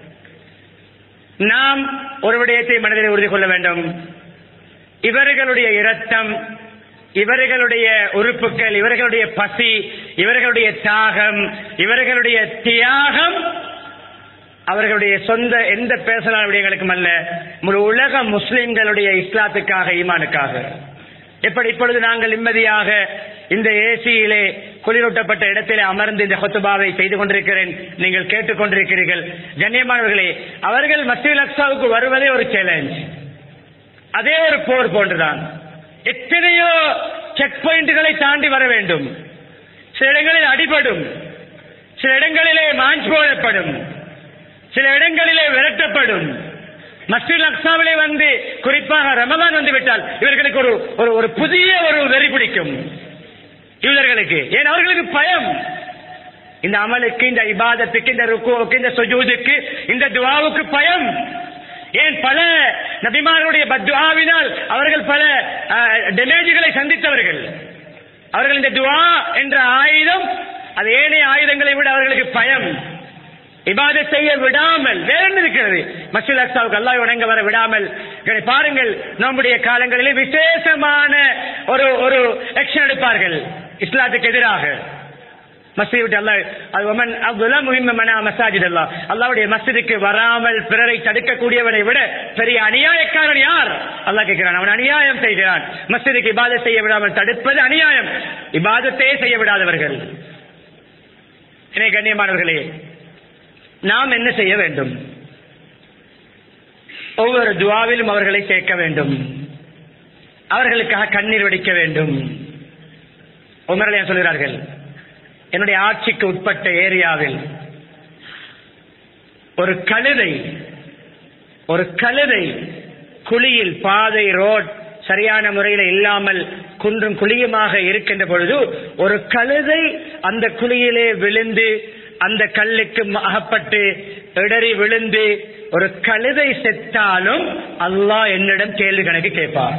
நாம் ஒரு விடயத்தை மனதில் உறுதி கொள்ள வேண்டும் இவர்களுடைய இரத்தம் இவர்களுடைய உறுப்புகள் இவர்களுடைய பசி இவர்களுடைய தாகம் இவர்களுடைய தியாகம் அவர்களுடைய சொந்த எந்த பேசலான விடயங்களுக்கும் அல்ல முழு உலக முஸ்லிம்களுடைய இஸ்லாத்துக்காக ஈமானுக்காக எப்படி இப்பொழுது நாங்கள் நிம்மதியாக இந்த ஏசியிலே குளிரூட்டப்பட்ட இடத்திலே அமர்ந்து இந்த ஹொத்துபாவை செய்து கொண்டிருக்கிறேன் நீங்கள் கேட்டுக்கொண்டிருக்கிறீர்கள் கண்ணியமானவர்களே அவர்கள் மத்திய அக்ஸாவுக்கு வருவதே ஒரு சேலஞ்ச் அதே ஒரு போர் போன்றுதான் எத்தனையோ செக் பாயிண்ட்களை தாண்டி வர வேண்டும் சில இடங்களில் அடிபடும் சில இடங்களிலே மாஞ்ச் போடப்படும் சில இடங்களிலே விரட்டப்படும் மஸ்ஜித் அக்ஸாவிலே வந்து குறிப்பாக ரமதான் வந்து விட்டால் இவர்களுக்கு ஒரு ஒரு ஒரு புதிய ஒரு வெறி பிடிக்கும் யூதர்களுக்கு ஏன் அவர்களுக்கு பயம் இந்த அமலுக்கு இந்த இபாதத்துக்கு இந்த ருக்குவுக்கு இந்த சுஜூதுக்கு இந்த துவாவுக்கு பயம் ஏன் பல நபிமார்களுடைய பத்வாவினால் அவர்கள் பல டெமேஜ்களை சந்தித்தவர்கள் அவர்கள் இந்த துவா என்ற ஆயுதம் அது ஏனைய ஆயுதங்களை விட அவர்களுக்கு பயம் இபாதை செய்ய விடாமல் வேற என்ன இருக்கிறது மசூல் அக்சாவுக்கு அல்லாஹ் வணங்க வர விடாமல் இதை பாருங்கள் நம்முடைய காலங்களிலே விசேஷமான ஒரு ஒரு ஆக்ஷன் எடுப்பார்கள் இஸ்லாத்துக்கு எதிராக மஸ்ஜித் விட்டு அல்லாஹ் அது ஒமன் அப்துல்லா முஹிம்மனா மசாஜித் அல்லாஹ் அல்லாஹ்வுடைய மஸ்ஜிதுக்கு வராமல் பிறரை தடுக்கக்கூடியவனை விட பெரிய அநியாயக்காரன் யார் அல்லாஹ் கேட்கிறான் அவன் அநியாயம் செய்கிறான் மஸ்ஜிதுக்கு இபாதத் செய்ய விடாமல் தடுப்பது அநியாயம் இபாதத்தையே செய்ய விடாதவர்கள் எனவே கண்ணியமானவர்களே நாம் என்ன செய்ய வேண்டும் ஒவ்வொரு துவாவிலும் அவர்களை சேர்க்க வேண்டும் அவர்களுக்காக கண்ணீர் வடிக்க வேண்டும் உமரலையா சொல்கிறார்கள் என்னுடைய ஆட்சிக்கு உட்பட்ட ஏரியாவில் ஒரு கழுதை ஒரு கழுதை குழியில் பாதை ரோட் சரியான முறையில் இல்லாமல் குன்றும் குழியுமாக இருக்கின்ற பொழுது ஒரு கழுதை அந்த குழியிலே விழுந்து அந்த கல்லுக்கு அகப்பட்டு இடறி விழுந்து ஒரு கழுதை செத்தாலும் அல்லாஹ் என்னிடம் கேள்வி கணக்கு கேட்பார்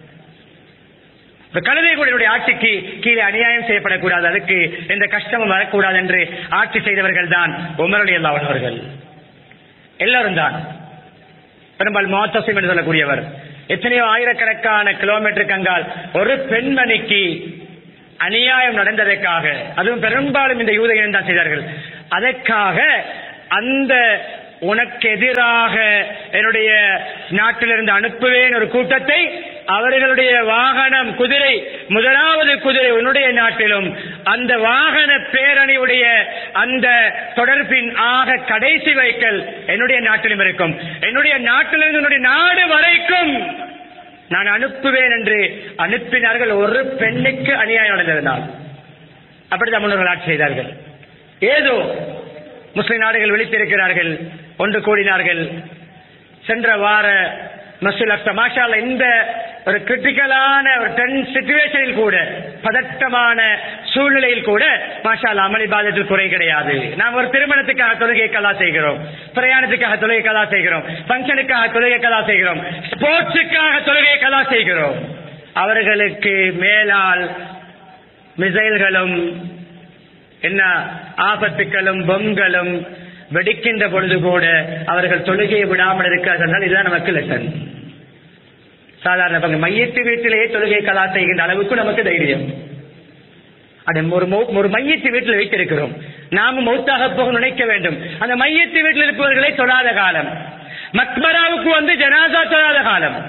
இந்த கழுதை கூட என்னுடைய ஆட்சிக்கு கீழே அநியாயம் செய்யப்படக்கூடாது அதுக்கு எந்த கஷ்டமும் வரக்கூடாது என்று ஆட்சி செய்தவர்கள் தான் உமரலி அல்லாவன் அவர்கள் எல்லாரும் தான் பெரும்பால் மோத்தசிம் என்று சொல்லக்கூடியவர் எத்தனையோ ஆயிரக்கணக்கான கிலோமீட்டருக்கு அங்கால் ஒரு பெண்மணிக்கு அநியாயம் நடந்ததற்காக அதுவும் பெரும்பாலும் இந்த யூதையன் தான் செய்தார்கள் அதற்காக அந்த உனக்கு எதிராக என்னுடைய நாட்டிலிருந்து அனுப்புவேன் ஒரு கூட்டத்தை அவர்களுடைய வாகனம் குதிரை முதலாவது குதிரை உன்னுடைய நாட்டிலும் அந்த வாகன பேரணியுடைய அந்த தொடர்பின் ஆக கடைசி வைக்கல் என்னுடைய நாட்டிலும் இருக்கும் என்னுடைய நாட்டிலிருந்து என்னுடைய நாடு வரைக்கும் நான் அனுப்புவேன் என்று அனுப்பினார்கள் ஒரு பெண்ணுக்கு அநியாயம் நடந்ததனால் அப்படித்தான் முன்னோர்கள் ஆட்சி செய்தார்கள் ஏதோ முஸ்லிம் நாடுகள் விழித்திருக்கிறார்கள் ஒன்று கூடினார்கள் சென்ற வார மசூல் அக்ஸா மாஷால இந்த ஒரு கிரிட்டிக்கலான ஒரு டென் சிச்சுவேஷனில் கூட பதட்டமான சூழ்நிலையில் கூட மாஷால அமளி பாதத்தில் குறை கிடையாது நாம் ஒரு திருமணத்துக்காக தொழுகை கலா செய்கிறோம் பிரயாணத்துக்காக தொழுகை கலா செய்கிறோம் ஃபங்க்ஷனுக்காக தொழுகை கலா செய்கிறோம் ஸ்போர்ட்ஸுக்காக தொழுகை கலா செய்கிறோம் அவர்களுக்கு மேலால் மிசைல்களும் என்ன ஆபத்துக்களும் பொம்களும் வெடிக்கின்ற பொழுது கூட அவர்கள் தொழுகையை விடாமல் இருக்கிறார்கள் இதுதான் நமக்கு லெசன் சாதாரண பங்கு மையத்து வீட்டிலேயே தொழுகை கலா செய்கின்ற அளவுக்கு நமக்கு தைரியம் அது ஒரு மௌ- ஒரு மையத்து வீட்டில் வைத்திருக்கிறோம் நாமும் மௌத்தாக போக நினைக்க வேண்டும் அந்த மையத்து வீட்டில் இருப்பவர்களை தொழாத காலம் மக்பராவுக்கு வந்து ஜனாசா தொழாத காலம்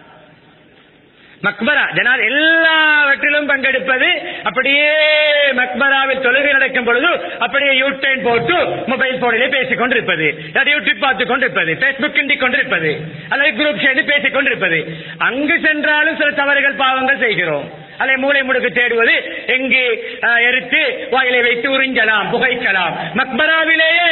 மக்பரா ஜனார் எல்லாவற்றிலும் பங்கெடுப்பது அப்படியே மக்பராவில் தொழுகை நடக்கும் பொழுது அப்படியே யூட்டைன் போட்டு மொபைல் போனிலே பேசிக் கொண்டிருப்பது அல்லது யூடியூப் பார்த்துக் கொண்டிருப்பது பேஸ்புக் கிண்டிக் கொண்டிருப்பது அல்லது குரூப் சேர்ந்து பேசிக் கொண்டிருப்பது அங்கு சென்றாலும் சில தவறுகள் பாவங்கள் செய்கிறோம் அல்லது மூளை முடுக்கு தேடுவது எங்கு அஹ், எரித்து வாயிலை வைத்து உறிஞ்சலாம் புகைக்கலாம் மக்பராவிலேயே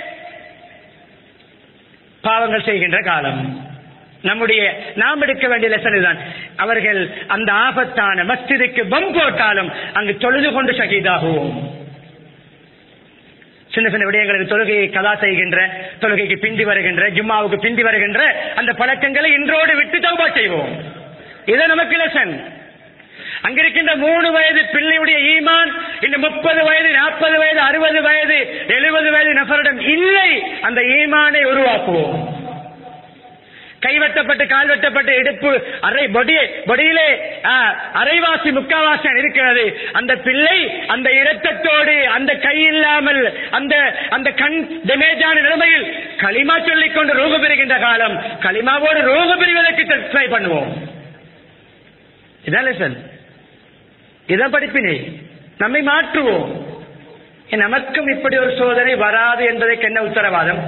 பாவங்கள் செய்கின்ற காலம் நம்முடைய நாம் எடுக்க வேண்டிய லெசன் இதுதான் அவர்கள் அந்த ஆபத்தான மஸ்ஜிதுக்கு பம் போட்டாலும் அங்கு தொழுது கொண்டு ஷஹீதாகுவோம் சின்ன சின்ன விடயங்களுக்கு தொழுகையை கலா செய்கின்ற தொழுகைக்கு பிந்தி வருகின்ற ஜும்மாவுக்கு பிந்தி வருகின்ற அந்த பழக்கங்களை இன்றோடு விட்டு தௌபா செய்வோம் இது நமக்கு லெசன் அங்கிருக்கின்ற மூணு வயது பிள்ளையுடைய ஈமான் இந்த முப்பது வயது நாற்பது வயது அறுபது வயது எழுபது வயது நபரிடம் இல்லை அந்த ஈமானை உருவாக்குவோம் கைவெட்டப்பட்டு கால் வெட்டப்பட்டு இடுப்பு அரை பொடி பொடியிலே ஆ, அரைவாசி முக்காவாசி இருக்கிறது அந்த பிள்ளை அந்த இரத்தத்தோடு அந்த கை இல்லாமல் அந்த அந்த கண் டேமேஜான நிலைமையில் களிமா சொல்லிக் கொண்டு ரோக பெறுகின்ற காலம் களிமாவோடு ரோக பெறுவதற்கு ட்ரை பண்ணுவோம் இதான் லெசன் இதான் படிப்பினை நம்மை மாற்றுவோம் ஏன் நமக்கும் இப்படி ஒரு சோதனை வராது என்பதற்கு என்ன உத்தரவாதம்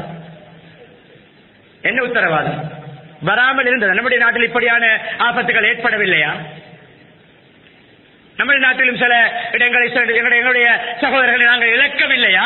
என்ன உத்தரவாதம் வராமல் இருந்தது நம்முடைய நாட்டில் இப்படியான ஆபத்துகள் ஏற்படவில்லையா நம்முடைய நாட்டிலும் சில இடங்களை சில- எங்களுடைய எங்களுடைய சகோதரர்களை நாங்கள் இழக்கவில்லையா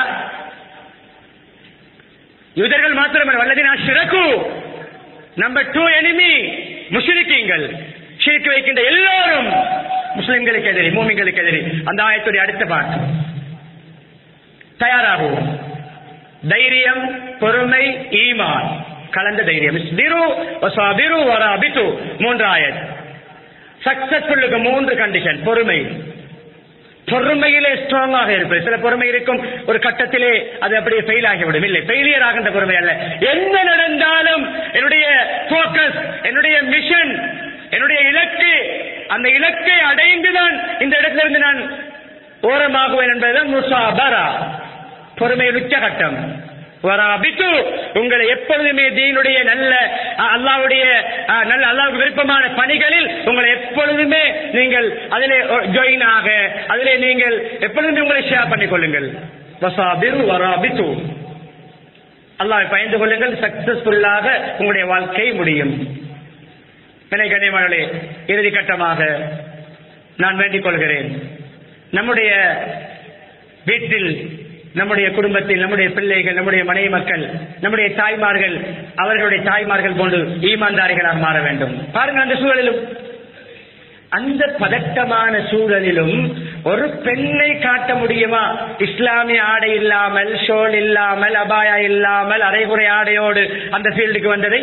யூதர்கள் மாத்திரமல்ல வல்லதினா சிறக்கு நம்பர் டூ எனிமி முஸ்லிக்கீங்கள் ஷிர்க் வைக்கின்ற எல்லோரும் முஸ்லிம்களுக்கு எதிரி மூமிங்களுக்கு எதிரி அந்த ஆயத்துடைய அடுத்த பாட்டு தயாராகுவோம் தைரியம் பொறுமை ஈமான் கலந்த தைரியம் இஸ்பிரு வசாபிரு வராபித்து மூன்று ஆயத் சக்சஸ்ஃபுல்லுக்கு மூன்று கண்டிஷன் பொறுமை பொறுமையிலே ஸ்ட்ராங்காக இருப்பது சில பொறுமை இருக்கும் ஒரு கட்டத்திலே அது அப்படியே ஃபெயில் ஆகிவிடும் இல்லை ஃபெயிலியர் ஆகின்ற பொறுமை அல்ல என்ன நடந்தாலும் என்னுடைய போக்கஸ் என்னுடைய மிஷன் என்னுடைய இலக்கு அந்த இலக்கை அடைந்துதான் இந்த இடத்திலிருந்து நான் ஓரமாகுவேன் என்பதுதான் முசாபரா பொறுமையின் உச்சகட்டம் வராபித்து உங்களை எப்பொழுதுமே தீனுடைய நல்ல அஹ், அல்லாஹ்வுடைய அஹ், நல்ல அல்லாஹ்வுக்கு விருப்பமான பணிகளில் உங்களை எப்பொழுதுமே நீங்கள் அதிலே ஜாயின் ஆக அதிலே நீங்கள் எப்பொழுதுமே உங்களை ஷேர் பண்ணிக் கொள்ளுங்கள் வசாபிரு வராபித்து அல்லாஹ்வை பயந்து கொள்ளுங்கள் சக்சஸ்ஃபுல்லாக உங்களுடைய வாழ்க்கை முடியும் வினை கண்ணியமானே இறுதி கட்டமாக நான் வேண்டிக் கொள்கிறேன் நம்முடைய வீட்டில் நம்முடைய குடும்பத்தில் நம்முடைய பிள்ளைகள் நம்முடைய மனைவி மக்கள் நம்முடைய தாய்மார்கள் அவர்களுடைய தாய்மார்கள் போன்று ஈமான்தாரிகளாக மாற வேண்டும் பாருங்கள் அந்த சூழலிலும் அந்த பதட்டமான சூழலிலும் ஒரு பெண்ணை காட்ட முடியுமா இஸ்லாமிய ஆடை இல்லாமல் ஷோல் இல்லாமல் அபாயா இல்லாமல் அரைகுறை ஆடையோடு அந்த ஃபீல்டுக்கு வந்ததை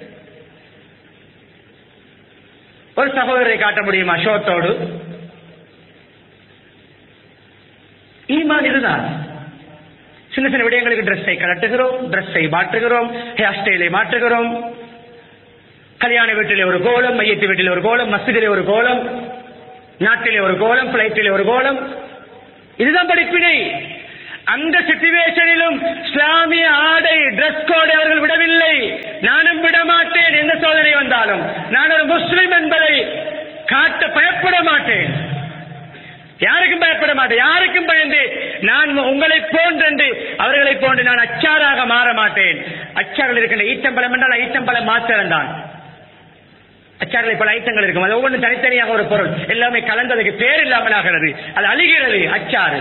ஒரு சகோதரரை காட்ட முடியுமா ஷோட்டோடு ஈமான் இதுதான் சின்ன சின்ன விடயங்களுக்கு ட்ரெஸ்ஸை கலட்டுகிறோம் ட்ரெஸ்ஸை மாற்றுகிறோம் ஹேர் ஸ்டைலை மாற்றுகிறோம் கல்யாண வீட்டிலே ஒரு கோலம் மையத்து வீட்டிலே ஒரு கோலம் மஸ்ஜிதிலே ஒரு கோலம் நாட்டிலே ஒரு கோலம் பிளைட்டிலே ஒரு கோலம் இதுதான் படிப்பினை அந்த சிச்சுவேஷனிலும் இஸ்லாமிய ஆடை டிரஸ் கோடை அவர்கள் விடவில்லை நானும் விட மாட்டேன் எந்த சோதனை வந்தாலும் நான் ஒரு முஸ்லிம் என்பதை காட்ட பயப்பட மாட்டேன் யாருக்கும் பயப்பட மாட்டேன் யாருக்கும் பயந்து நான் உங்களை போன்றென்று அவர்களை போன்று நான் அச்சாராக மாற மாட்டேன் அச்சார்கள் இருக்கின்ற ஈட்டம்பலம் என்றால் ஈட்டம்பலம் மாத்திரம் தான் அச்சாரில் பல ஐட்டங்கள் இருக்கும் அது ஒவ்வொன்றும் தனித்தனியாக ஒரு பொருள் எல்லாமே கலந்ததுக்கு பேர் இல்லாமல் ஆகிறது அது அழிகிறது அச்சாறு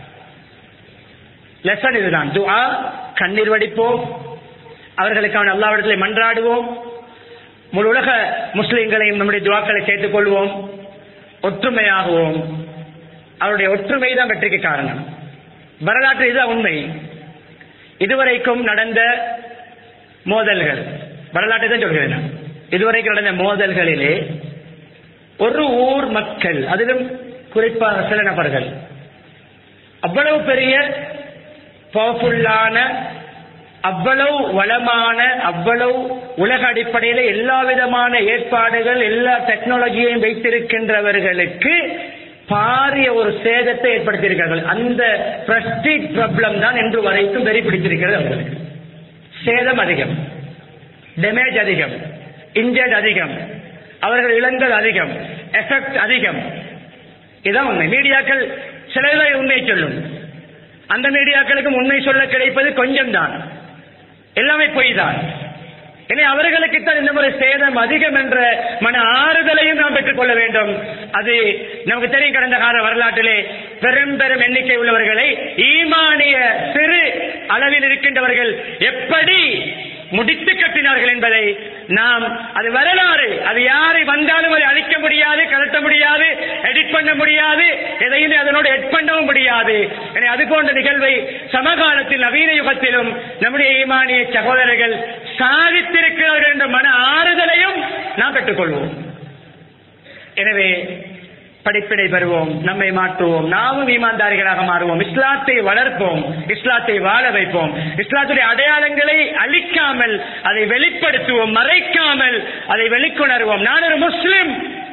லெசன் இதுதான் துஆ கண்ணீர் வடிப்போம் அவர்களுக்கான அல்லாவிடத்தில் மன்றாடுவோம் முழு உலக முஸ்லிம்களையும் நம்முடைய துவாக்களை சேர்த்துக் கொள்வோம் ஒற்றுமையாகுவோம் அவருடைய ஒற்றுமை தான் வெற்றிக்கு காரணம் வரலாற்று இதுதான் உண்மை இதுவரைக்கும் நடந்த மோதல்கள் வரலாற்றை தான் சொல்கிறேன் நான். இதுவரைக்கும் நடந்த மோதல்களிலே ஒரு ஊர் மக்கள் அதிலும் குறிப்பாக சில நபர்கள் அவ்வளவு பெரிய பவர்ஃபுல்லான அவ்வளவு வளமான அவ்வளவு உலக அடிப்படையில் எல்லா விதமான ஏற்பாடுகள் எல்லா டெக்னாலஜியையும் வைத்திருக்கின்றவர்களுக்கு பாரிய ஒரு சேதத்தை ஏற்படுத்தியிருக்கிறார்கள் அந்த பிரஸ்டீஜ் ப்ராப்ளம் தான் இன்று வரைக்கும் வெறி பிடித்திருக்கிறது அவர்களுக்கு சேதம் அதிகம் டேமேஜ் அதிகம் இன்ஜர்ட் அதிகம் அவர்கள் இழந்தது அதிகம் எஃபெக்ட் அதிகம் இதான் உண்மை மீடியாக்கள் சிலவை உண்மை சொல்லும் அந்த மீடியாக்களுக்கும் உண்மை சொல்ல கிடைப்பது கொஞ்சம் தான் எல்லாமே பொய் தான் எனவே அவர்களுக்கு தான் இந்த முறை சேதம் அதிகம் என்ற மன ஆறுதலையும் நாம் பெற்றுக் கொள்ள வேண்டும் அது நமக்கு தெரியும் கடந்த கால வரலாற்றிலே பெரும் பெரும் எண்ணிக்கை உள்ளவர்களை ஈமானிய சிறு அளவில் இருக்கின்றவர்கள் எப்படி முடித்து கட்டினார்கள் என்பதை நாம் அது வரலாறு அது யாரை வந்தாலும் அதை அழிக்க முடியாது கலட்ட முடியாது எடிட் பண்ண முடியாது எதையுமே அதனோடு எட் பண்ணவும் முடியாது எனவே அது போன்ற நிகழ்வை சமகாலத்தில் நவீன யுகத்திலும் நம்முடைய ஈமானிய சகோதரர்கள் சாதித்திருக்கிறார்கள் என்ற மன ஆறுதலையும் நாம் பெற்றுக்கொள்வோம் எனவே படிப்பினை பெறுவோம் நம்மை மாற்றுவோம் நாமும் ஈமான்தாரிகளாக மாறுவோம் இஸ்லாத்தை வளர்ப்போம் இஸ்லாத்தை வாழ வைப்போம் இஸ்லாத்துடைய அடையாளங்களை அழிக்காமல் அதை வெளிப்படுத்துவோம் மறைக்காமல் அதை வெளிக்கொணர்வோம் நான் ஒரு முஸ்லிம்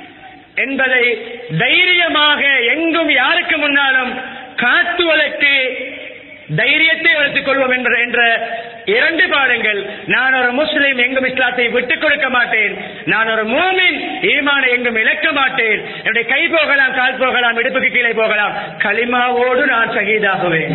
என்பதை தைரியமாக எங்கும் யாருக்கு முன்னாலும் காட்டுவதற்கு தைரியத்தை வளர்த்துக் கொள்வோம் என்ற என்ற இரண்டு பாடங்கள் நான் ஒரு முஸ்லிம் எங்கும் இஸ்லாத்தை விட்டுக் கொடுக்க மாட்டேன் நான் ஒரு மூமின் ஈமானை எங்கும் இழக்க மாட்டேன் என்னுடைய கை போகலாம் கால் போகலாம் இடுப்புக்கு கீழே போகலாம் களிமாவோடு நான் ஷஹீதாகுவேன்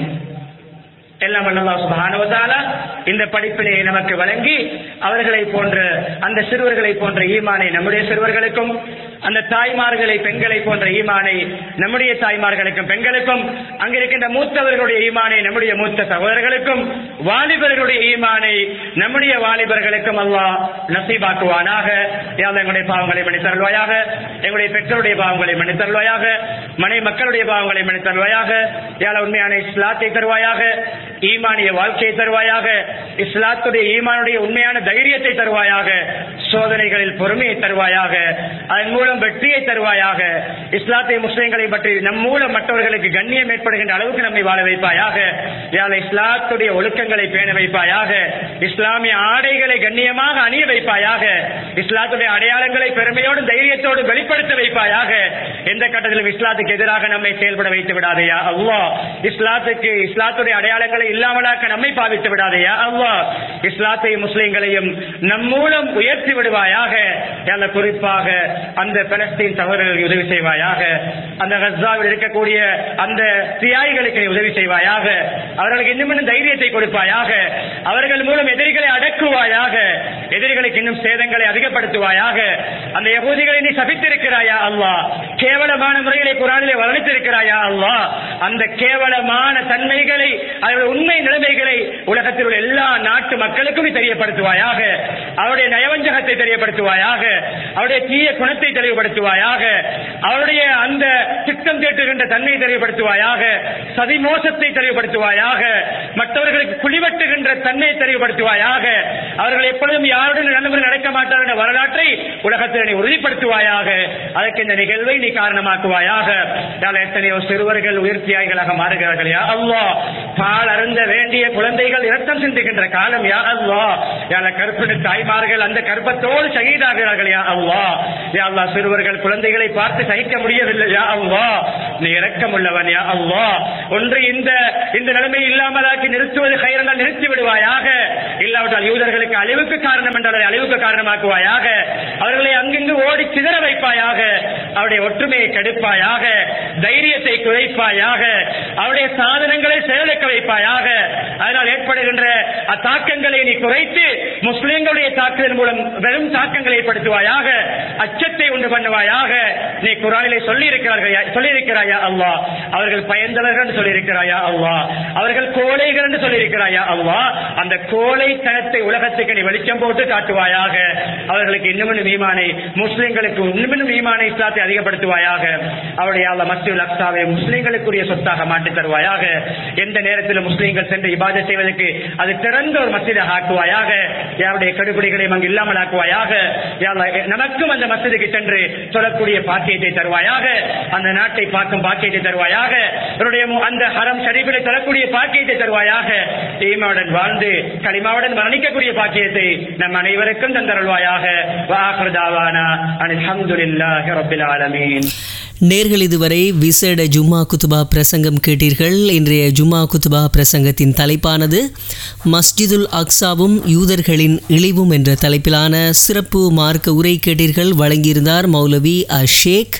எல்லாம் அல்லாஹ் சுப்ஹானஹு வ தஆலா இந்த படிப்பினை நமக்கு வழங்கி அவர்களை போன்ற அந்த சிறுவர்களை போன்ற ஈமானை நம்முடைய சிறுவர்களுக்கும் அந்த தாய்மார்களை பெண்களை போன்ற ஈமானை நம்முடைய தாய்மார்களுக்கும் பெண்களுக்கும் அங்கிருக்கின்ற மூத்தவர்களுடைய ஈமானை நம்முடைய மூத்த சகோதரர்களுக்கும் வாலிபர்களுடைய ஈமானை நம்முடைய வாலிபர்களுக்கும் அல்லாஹ் நசீபாக்குவானாக யாழ் எங்களுடைய பாவங்களை மன்னித்தருள்வாயாக எங்களுடைய பெற்றோருடைய பாவங்களை மன்னித்தருள்வாயாக மனை மக்களுடைய பாவங்களை மன்னித்தருள்வாயாக யாழ் உண்மையான இஸ்லாத்தை தருவாயாக ஈமானிய வாழ்க்கையை தருவாயாக இஸ்லாத்துடைய ஈமானுடைய உண்மையான தைரியத்தை தருவாயாக சோதனைகளில் பொறுமையை தருவாயாக அதன் மூலம் வெற்றியை தருவாயாக இஸ்லாத்தை முஸ்லிம்களை பற்றி நம் மூலம் மற்றவர்களுக்கு கண்ணியம் ஏற்படுகின்ற அளவுக்கு நம்மை வாழ வைப்பாயாக யாழ் இஸ்லாத்துடைய ஒழுக்கங்களை பேண வைப்பாயாக இஸ்லாமிய ஆடைகளை கண்ணியமாக அணிய வைப்பாயாக இஸ்லாத்துடைய அடையாளங்களை பெருமையோடு தைரியத்தோடு வெளிப்படுத்த வைப்பாயாக எந்த கட்டத்திலும் இஸ்லாத்துக்கு எதிராக நம்மை செயல்பட வைத்து விடாதையா அல்லாஹ் இஸ்லாத்துக்கு இஸ்லாத்துடைய அடையாளங்களை இல்லாமலாக்க நம்மை பாவித்து விடாதையா அல்லாஹ் இஸ்லாத்தையும் முஸ்லிம்களையும் நம் மூலம் உயர்த்தி விடுவாயாக அல்ல குறிப்பாக அந்த பலஸ்தீன் சகோதரர்களுக்கு உதவி செய்வாயாக அந்த கஸ்ஸாவில் இருக்கக்கூடிய அந்த தியாகிகளுக்கு நீ உதவி செய்வாயாக அவர்களுக்கு இன்னும் இன்னும் தைரியத்தை கொடுப்பாயாக அவர்கள் மூலம் எதிரிகளை அடக்குவாயாக எதிரிகளுக்கு இன்னும் சேதங்களை அதிகப்படுத்துவாயாக அந்த யகூதிகளை நீ சபித்திருக்கிறாயா அல்லாஹ் கேவலமான முறைகளை குரானிலே வர்ணித்திருக்கிறாயா அல்லாஹ் அந்த கேவலமான தன்மைகளை அவருடைய உண்மை நிலைமைகளை உலகத்தில் உள்ள எல்லா நாட்டு மக்களுக்கும் நீ தெரியப்படுத்துவாயாக அவருடைய நயவஞ்சகத்தை தெரியப்படுத்துவாயாக அவருடைய தீய குணத்தை தெளிவுபடுத்துவாயாக அவருடைய அந்த திட்டம் தீட்டுகின்ற தன்மையை தெளிவுபடுத்துவாயாக சதி மோசத்தை தெளிவுபடுத்துவாயாக மற்றவர்களுக்கு குழிவட்டுகின்ற தன்மையை தெளிவுபடுத்துவாயாக அவர்கள் எப்பொழுதும் யாருடன் நடைமுறை நடக்க மாட்டார் என்ற வரலாற்றை உலகத்தில் நீ உறுதிப்படுத்துவாயாக அதற்கு இந்த நிகழ்வை நீ காரணமாக்குவாயாக யாழ் எத்தனையோ சிறுவர்கள் உயிர்த்தியாய்களாக மாறுகிறார்கள் யா அல்லாஹ் பால் அருந்த வேண்டிய குழந்தைகள் இரத்தம் சிந்துகின்ற காலம் யா அல்லாஹ் யாழ கற்பிணி தாய்மார்கள் அந்த கர்ப்பத்தோடு சகிதாகிறார்கள் யா அல்லாஹ் யா அல்லாஹ் சிறுவர்கள் குழந்தைகளை பார்த்து சகிக்க முடியவில்லை யா அல்லாஹ் நீ இரக்கம் உள்ளவன் யா அல்லாஹ் ஒன்று இந்த இந்த நிலைமை இல்லாமலாக்கி நிறுத்துவது கைரங்கள் நிறுத்தி விடுவாயாக இல்லாவிட்டால் யூதர்களுக்கு அழிவுக்கு காரணம் என்றால் அதை அழிவுக்கு காரணமாக்குவாயாக அவர்களை அங்கிங்கு ஓடி சிதற வைப்பாயாக அவருடைய ஒற்றுமையை கெடுப்பாயாக தைரியத்தை குறைப்பாயாக அவருடைய சாதனங்களை செயலுக்க வைப்பாயாக அதனால் ஏற்படுகின்ற அத்தாக்கங்களை நீ குறைத்து முஸ்லிம்களுடைய தாக்குதல் மூலம் வெறும் தாக்கங்களை ஏற்படுத்துவாயாக அச்சத்தை உண்டு பண்ணுவாயாக நீ குரானிலே சொல்லி இருக்கிறார்கள் சொல்லி இருக்கிறாயா அல்லாஹ் அவர்கள் பயந்தவர்கள் என்று சொல்லி இருக்கிறாயா அல்லாஹ் அவர்கள் கோழைகள் என்று சொல்லி இருக்கிறாயா அல்லாஹ் அந்த கோழைத்தனத்தை உலகத்துக்கு நீ வெளிச்சம் போட்டு காட்டுவாயாக அவர்களுக்கு இன்னும் இன்னும் ஈமானை முஸ்லிம்களுக்கு இன்னும் இன்னும் ஈமானை இஸ்லாத்தை அதிகப்படுத்துவாயாக அவருடைய அல்ல மஸ்ஜித் அக்ஸாவை முஸ்லிம்களுக்குரிய சொத்தாக மாற்றித் தருவாயாக எந்த நேரத்தில் முஸ்லிம்கள் சென்று இபாதை செய்வதற்கு அது திறந்த ஒரு மஸ்ஜிதாக ஆக்குவாயாக யாருடைய கடுபிடிகளையும் அங்கு இல்லாமல் ஆக்குவாயாக யா அல்லாஹ், நமக்கும் அந்த மஸ்ஜிதுக்கு சென்று சொல்லக்கூடிய பாக்கியத்தை தருவாயாக அந்த நாட்டை பார்க்கும் பாக்கியத்தை தருவாயாக இவருடைய மு- அந்த ஹரம் ஷரீஃபிலே தரக்கூடிய பாக்கியத்தை தருவாயாக ஈமாவுடன் வாழ்ந்து களிமாவுடன் மரணிக்கக்கூடிய பாக்கியத்தை நம் அனைவருக்கும் தந்தருள்வாயாக வாஹர் தாவானா அல்ஹம்துலில்லாஹி ரப்பில் ஆலமீன் நேர்கள் இதுவரை விசேட ஜும்மா குத்துபா பிரசங்கம் கேட்டீர்கள் இன்றைய ஜும்மா குத்துபா பிரசங்கத்தின் தலைப்பானது மஸ்ஜிதுல் அக்ஸாவும் யூதர்களின் இழிவும் என்ற தலைப்பிலான சிறப்பு மார்க்க உரை கேட்டீர்கள் வழங்கியிருந்தார் மௌலவி அஷேக்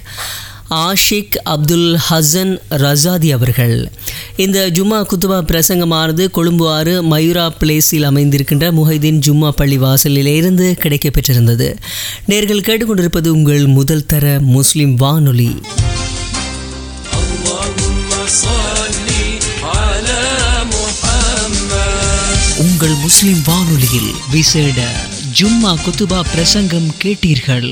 ஆஷிக் அப்துல் ஹசன் ரசாதி அவர்கள் இந்த ஜும்மா குத்துபா பிரசங்கமானது கொழும்பு ஆறு மயூரா பிளேஸில் அமைந்திருக்கின்ற முஹைதீன் ஜும்மா பள்ளி வாசலிலிருந்து கிடைக்கப்பெற்றிருந்தது நேர்கள் கேட்டுக்கொண்டிருப்பது உங்கள் முதல் தர முஸ்லிம் வானொலி உங்கள் முஸ்லிம் வானொலியில் விசேட ஜும்மா குத்துபா பிரசங்கம் கேட்டீர்கள்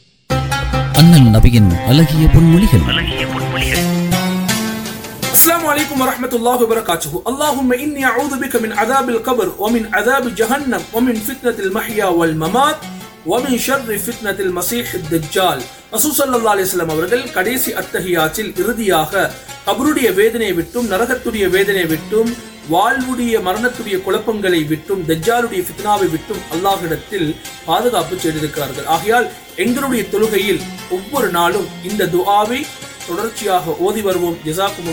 அண்ணன் நபியின் அழகிய பொன்மொழிகள் அஸ்ஸலாமு عليكم ورحمة الله وبركاته اللهم إني أعوذ بك من عذاب القبر ومن عذاب جهنم ومن فتنة المحيا والممات ومن شر فتنة المسيح الدجال ரசூல் ஸல்லல்லாஹு அலைஹி வஸல்லம் அவர்கள் கடைசி அத்தஹியாத்தில் இறுதியாக கபருடைய வேதனையை விட்டும் நரகத்துடைய வேதனையை விட்டும் வாழ்வுடைய மரணத்துடைய குழப்பங்களை விட்டும் தஜ்ஜாலுடைய ஃபித்னாவை விட்டும் அல்லாஹ்விடத்தில் பாதுகாப்பு செய்திருக்கிறார்கள் ஆகையால் எங்களுடைய தொழுகையில் ஒவ்வொரு நாளும் இந்த துஆவை தொடர்ச்சியாக ஓதி வருவோம் ஜஸாக்கும்